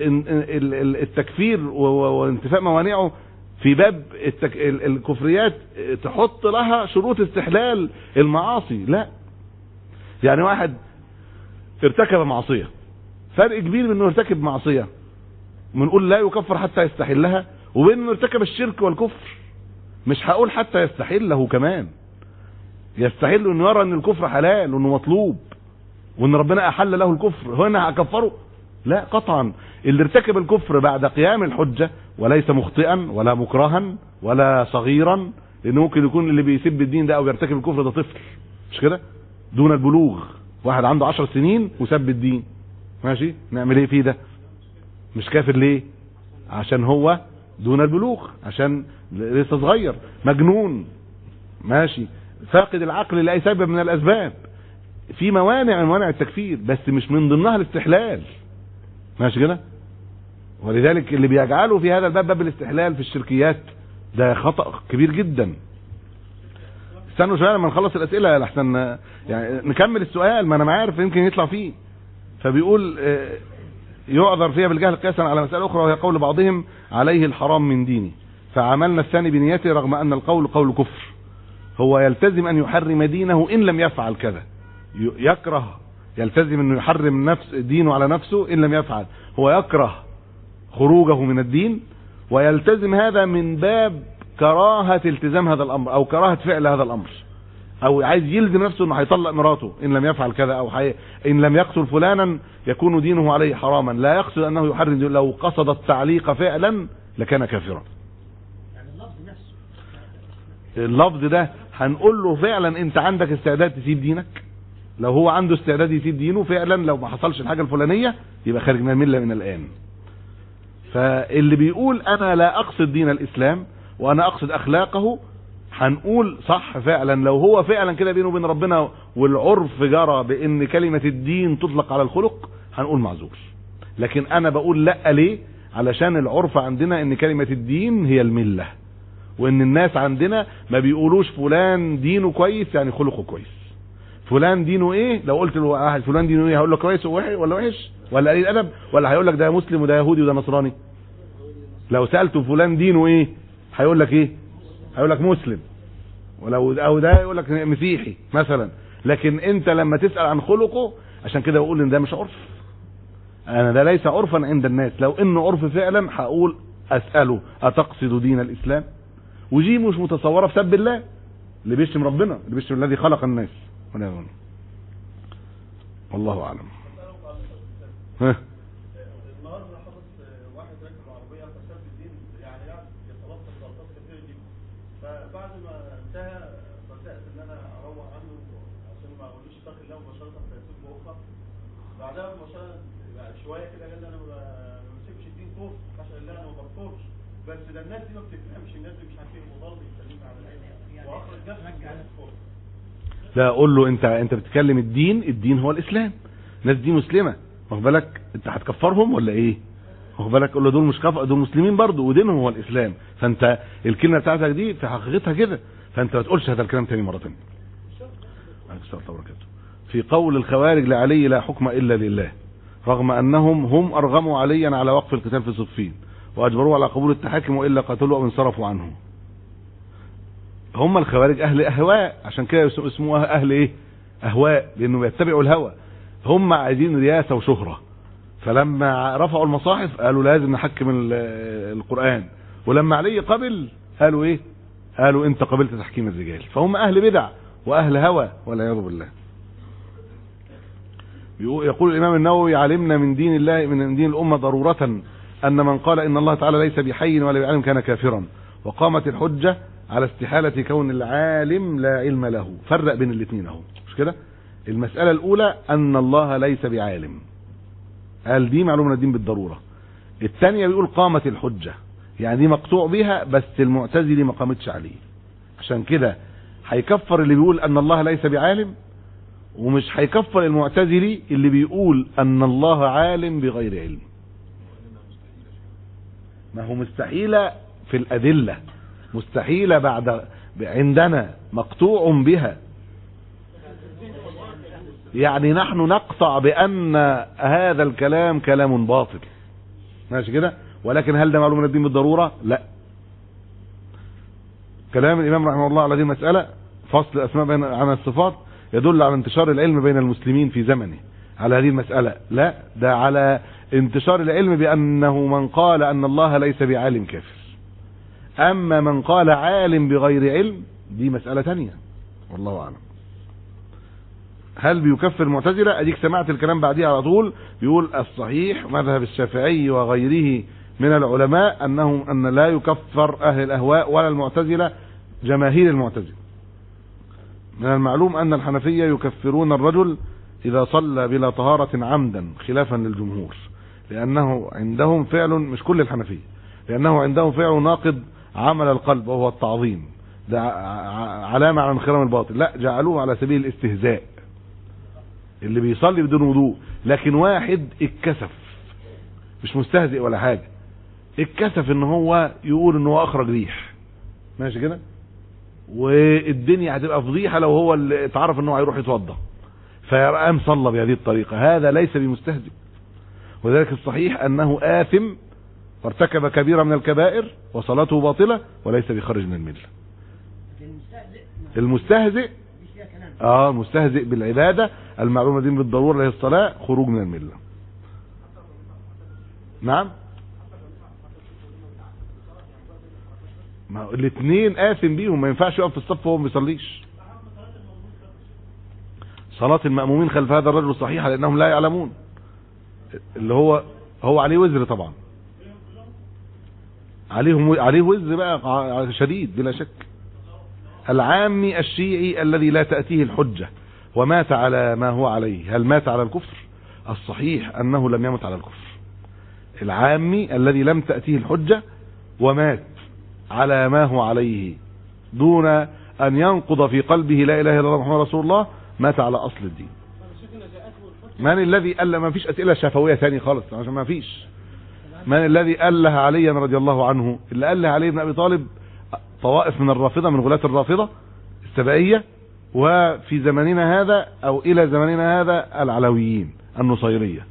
التكفير وانتفاء موانعه في باب التك... الكفريات تحط لها شروط استحلال المعاصي لا يعني واحد ارتكب معصية فرق كبير بين انه ارتكب معصية بنقول لا يكفر حتى يستحلها وبين انه ارتكب الشرك والكفر مش هقول حتى يستحله كمان يستحل انه يرى ان الكفر حلال وانه مطلوب وان ربنا احل له الكفر هنا هكفره لا قطعا اللي ارتكب الكفر بعد قيام الحجة وليس مخطئا ولا مكرها ولا صغيرا لانه ممكن يكون اللي بيسب الدين ده او بيرتكب الكفر ده طفل مش كده دون البلوغ واحد عنده عشر سنين وسب الدين ماشي نعمل ايه فيه ده مش كافر ليه عشان هو دون البلوغ عشان لسه صغير مجنون ماشي فاقد العقل لاي سبب من الاسباب في موانع من موانع التكفير بس مش من ضمنها الاستحلال ماشي كده ولذلك اللي بيجعله في هذا الباب باب الاستحلال في الشركيات ده خطأ كبير جدا استنوا شويه لما نخلص الاسئله لحسن يعني نكمل السؤال ما انا ما عارف يمكن يطلع فيه فبيقول يعذر فيها بالجهل قياسا على مساله اخرى وهي قول بعضهم عليه الحرام من دينه فعملنا الثاني بنيته رغم ان القول قول كفر هو يلتزم ان يحرم دينه ان لم يفعل كذا يكره يلتزم انه يحرم نفس دينه على نفسه ان لم يفعل هو يكره خروجه من الدين ويلتزم هذا من باب كراهة التزام هذا الامر او كراهة فعل هذا الامر او عايز يلزم نفسه انه هيطلق مراته ان لم يفعل كذا او حي... ان لم يقتل فلانا يكون دينه عليه حراما لا يقصد انه يحرم دينه لو قصد التعليق فعلا لكان كافرا يعني اللفظ نفسه اللفظ ده هنقول له فعلا انت عندك استعداد تسيب دينك لو هو عنده استعداد يسيب دينه فعلا لو ما حصلش الحاجه الفلانيه يبقى خارج من المله من الان فاللي بيقول انا لا اقصد دين الاسلام وانا اقصد اخلاقه هنقول صح فعلا لو هو فعلا كده بينه وبين ربنا والعرف جرى بان كلمه الدين تطلق على الخلق هنقول معذور لكن انا بقول لا ليه علشان العرف عندنا ان كلمه الدين هي المله وان الناس عندنا ما بيقولوش فلان دينه كويس يعني خلقه كويس فلان دينه ايه لو قلت له واحد فلان دينه ايه هقول له كويس ولا وحش ولا قليل ادب ولا هيقول لك ده مسلم وده يهودي وده نصراني لو سالته فلان دينه ايه هيقول لك ايه هيقول لك مسلم ولو او ده يقول لك مسيحي مثلا لكن انت لما تسال عن خلقه عشان كده بقول ان ده مش عرف انا ده ليس عرفا عند الناس لو انه عرف فعلا هقول اساله اتقصد دين الاسلام ودي مش متصوره في سب الله اللي بيشتم ربنا اللي بيشتم الذي خلق الناس ولا يظن والله اعلم ها النهارده حدث واحد راكب عربيه فسب الدين يعني قاعد يتلطف تلطف كتير جدا فبعد ما انتهى بدات ان انا اروح عنه عشان ما اقولوش اتق الله مباشره فيسب اخرى بعدها مباشره يعني شويه كده قال لي انا ما ما بسيبش الدين طرق عشان لا انا ما بطلش بس ده الناس دي ما بتفهمش الناس دي مش عارفين مضل يكلمني على العلم واخرج نفسي من الكفر لا اقول له انت انت بتتكلم الدين الدين هو الاسلام الناس دي مسلمه واخد بالك انت هتكفرهم ولا ايه واخد بالك قول له دول مش كفر دول مسلمين برضه ودينهم هو الاسلام فانت الكلمه بتاعتك دي في حقيقتها كده فانت ما تقولش هذا الكلام تاني مره ثانيه عليكم السلام ورحمه الله وبركاته في قول الخوارج لعلي لا حكم الا لله رغم انهم هم ارغموا عليا على وقف القتال في صفين واجبروه على قبول التحاكم والا قتلوه او انصرفوا عنه هم الخوارج اهل اهواء عشان كده يسموا- اسموها اهل ايه اهواء لانه بيتبعوا الهوى هم عايزين رياسه وشهره فلما رفعوا المصاحف قالوا لازم نحكم ال- القران ولما علي قبل قالوا ايه قالوا انت قبلت تحكيم الرجال فهم اهل بدع واهل هوى والعياذ بالله بيقول- يقول الامام النووي علمنا من دين الله من دين الامه ضروره ان من قال ان الله تعالى ليس بحي ولا بعلم كان كافرا وقامت الحجه على استحاله كون العالم لا علم له فرق بين الاثنين اهو مش كده المساله الاولى ان الله ليس بعالم قال دي معلومه من الدين بالضروره الثانيه بيقول قامت الحجه يعني دي مقطوع بها بس المعتزلي ما قامتش عليه عشان كده هيكفر اللي بيقول ان الله ليس بعالم ومش هيكفر المعتزلي اللي بيقول ان الله عالم بغير علم ما هو مستحيلة في الأدلة مستحيلة بعد عندنا مقطوع بها يعني نحن نقطع بأن هذا الكلام كلام باطل ماشي كده ولكن هل ده معلوم من الدين بالضرورة لا كلام الإمام رحمه الله على هذه المسألة فصل الأسماء بين عن الصفات يدل على انتشار العلم بين المسلمين في زمنه على هذه المسألة لا ده على انتشار العلم بأنه من قال أن الله ليس بعالم كافر أما من قال عالم بغير علم دي مسألة تانية والله أعلم هل بيكفر المعتزلة اديك سمعت الكلام بعديه على طول بيقول الصحيح مذهب الشافعي وغيره من العلماء انه ان لا يكفر اهل الاهواء ولا المعتزلة جماهير المعتزلة من المعلوم ان الحنفية يكفرون الرجل اذا صلى بلا طهارة عمدا خلافا للجمهور لانه عندهم فعل مش كل الحنفية لانه عندهم فعل ناقض عمل القلب وهو التعظيم ده ع- علامة على انخرام الباطل لا جعلوه على سبيل الاستهزاء اللي بيصلي بدون وضوء لكن واحد اتكسف مش مستهزئ ولا حاجة اتكسف ان هو يقول ان هو اخرج ريح ماشي كده والدنيا هتبقى فضيحة لو هو اللي اتعرف ان هو هيروح يتوضى فقام صلى بهذه الطريقة هذا ليس بمستهزئ وذلك الصحيح انه آثم وارتكب كبيرة من الكبائر وصلاته باطلة وليس بخرج من الملة لكن المستهزئ المستهزئ مفيش فيها كلام اه المستهزئ بالعبادة المعلومة دي بالضرورة اللي هي الصلاة خروج من الملة نعم ما هو الاثنين آثم بيهم ما ينفعش يقف في الصف وهو ما بيصليش صلاة المأمومين خلف هذا الرجل صحيحة لأنهم لا يعلمون اللي هو هو عليه وزر طبعا عليهم عليه وزر بقى شديد بلا شك العامي الشيعي الذي لا تأتيه الحجة ومات على ما هو عليه هل مات على الكفر الصحيح أنه لم يمت على الكفر العامي الذي لم تأتيه الحجة ومات على ما هو عليه دون أن ينقض في قلبه لا إله إلا الله محمد رسول الله مات على أصل الدين شيخنا جاءته الحجة من الذي قال ما فيش أسئلة شفوية ثاني خالص عشان ما فيش من الذي قال لها عليا رضي الله عنه اللي قال لها علي بن أبي طالب طوائف من الرافضة من غلاة الرافضة السبائية وفي زمننا هذا أو إلى زمننا هذا العلويين النصيرية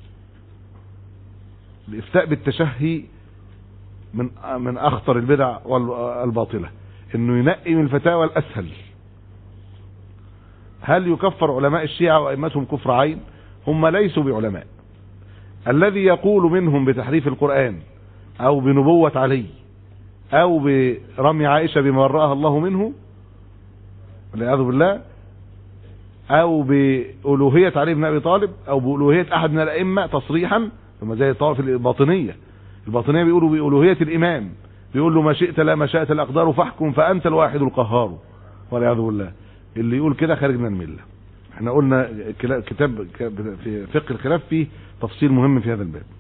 الإفتاء بالتشهي من من أخطر البدع والباطلة إنه ينقي من الفتاوى الأسهل هل يكفر علماء الشيعة وأئمتهم كفر عين هم ليسوا بعلماء الذي يقول منهم بتحريف القرآن أو بنبوة علي أو برمي عائشة بما برأها الله منه والعياذ بالله أو بألوهية علي بن أبي طالب أو بألوهية أحد من الأئمة تصريحا ثم زي الطوائف الباطنية الباطنية بيقولوا بألوهية الإمام بيقول له ما شئت لا ما شاءت الأقدار فاحكم فأنت الواحد القهار والعياذ بالله اللي يقول كده خارج من المله احنا قلنا كلا- كتاب ك- في فقه الخلاف فيه تفصيل مهم في هذا الباب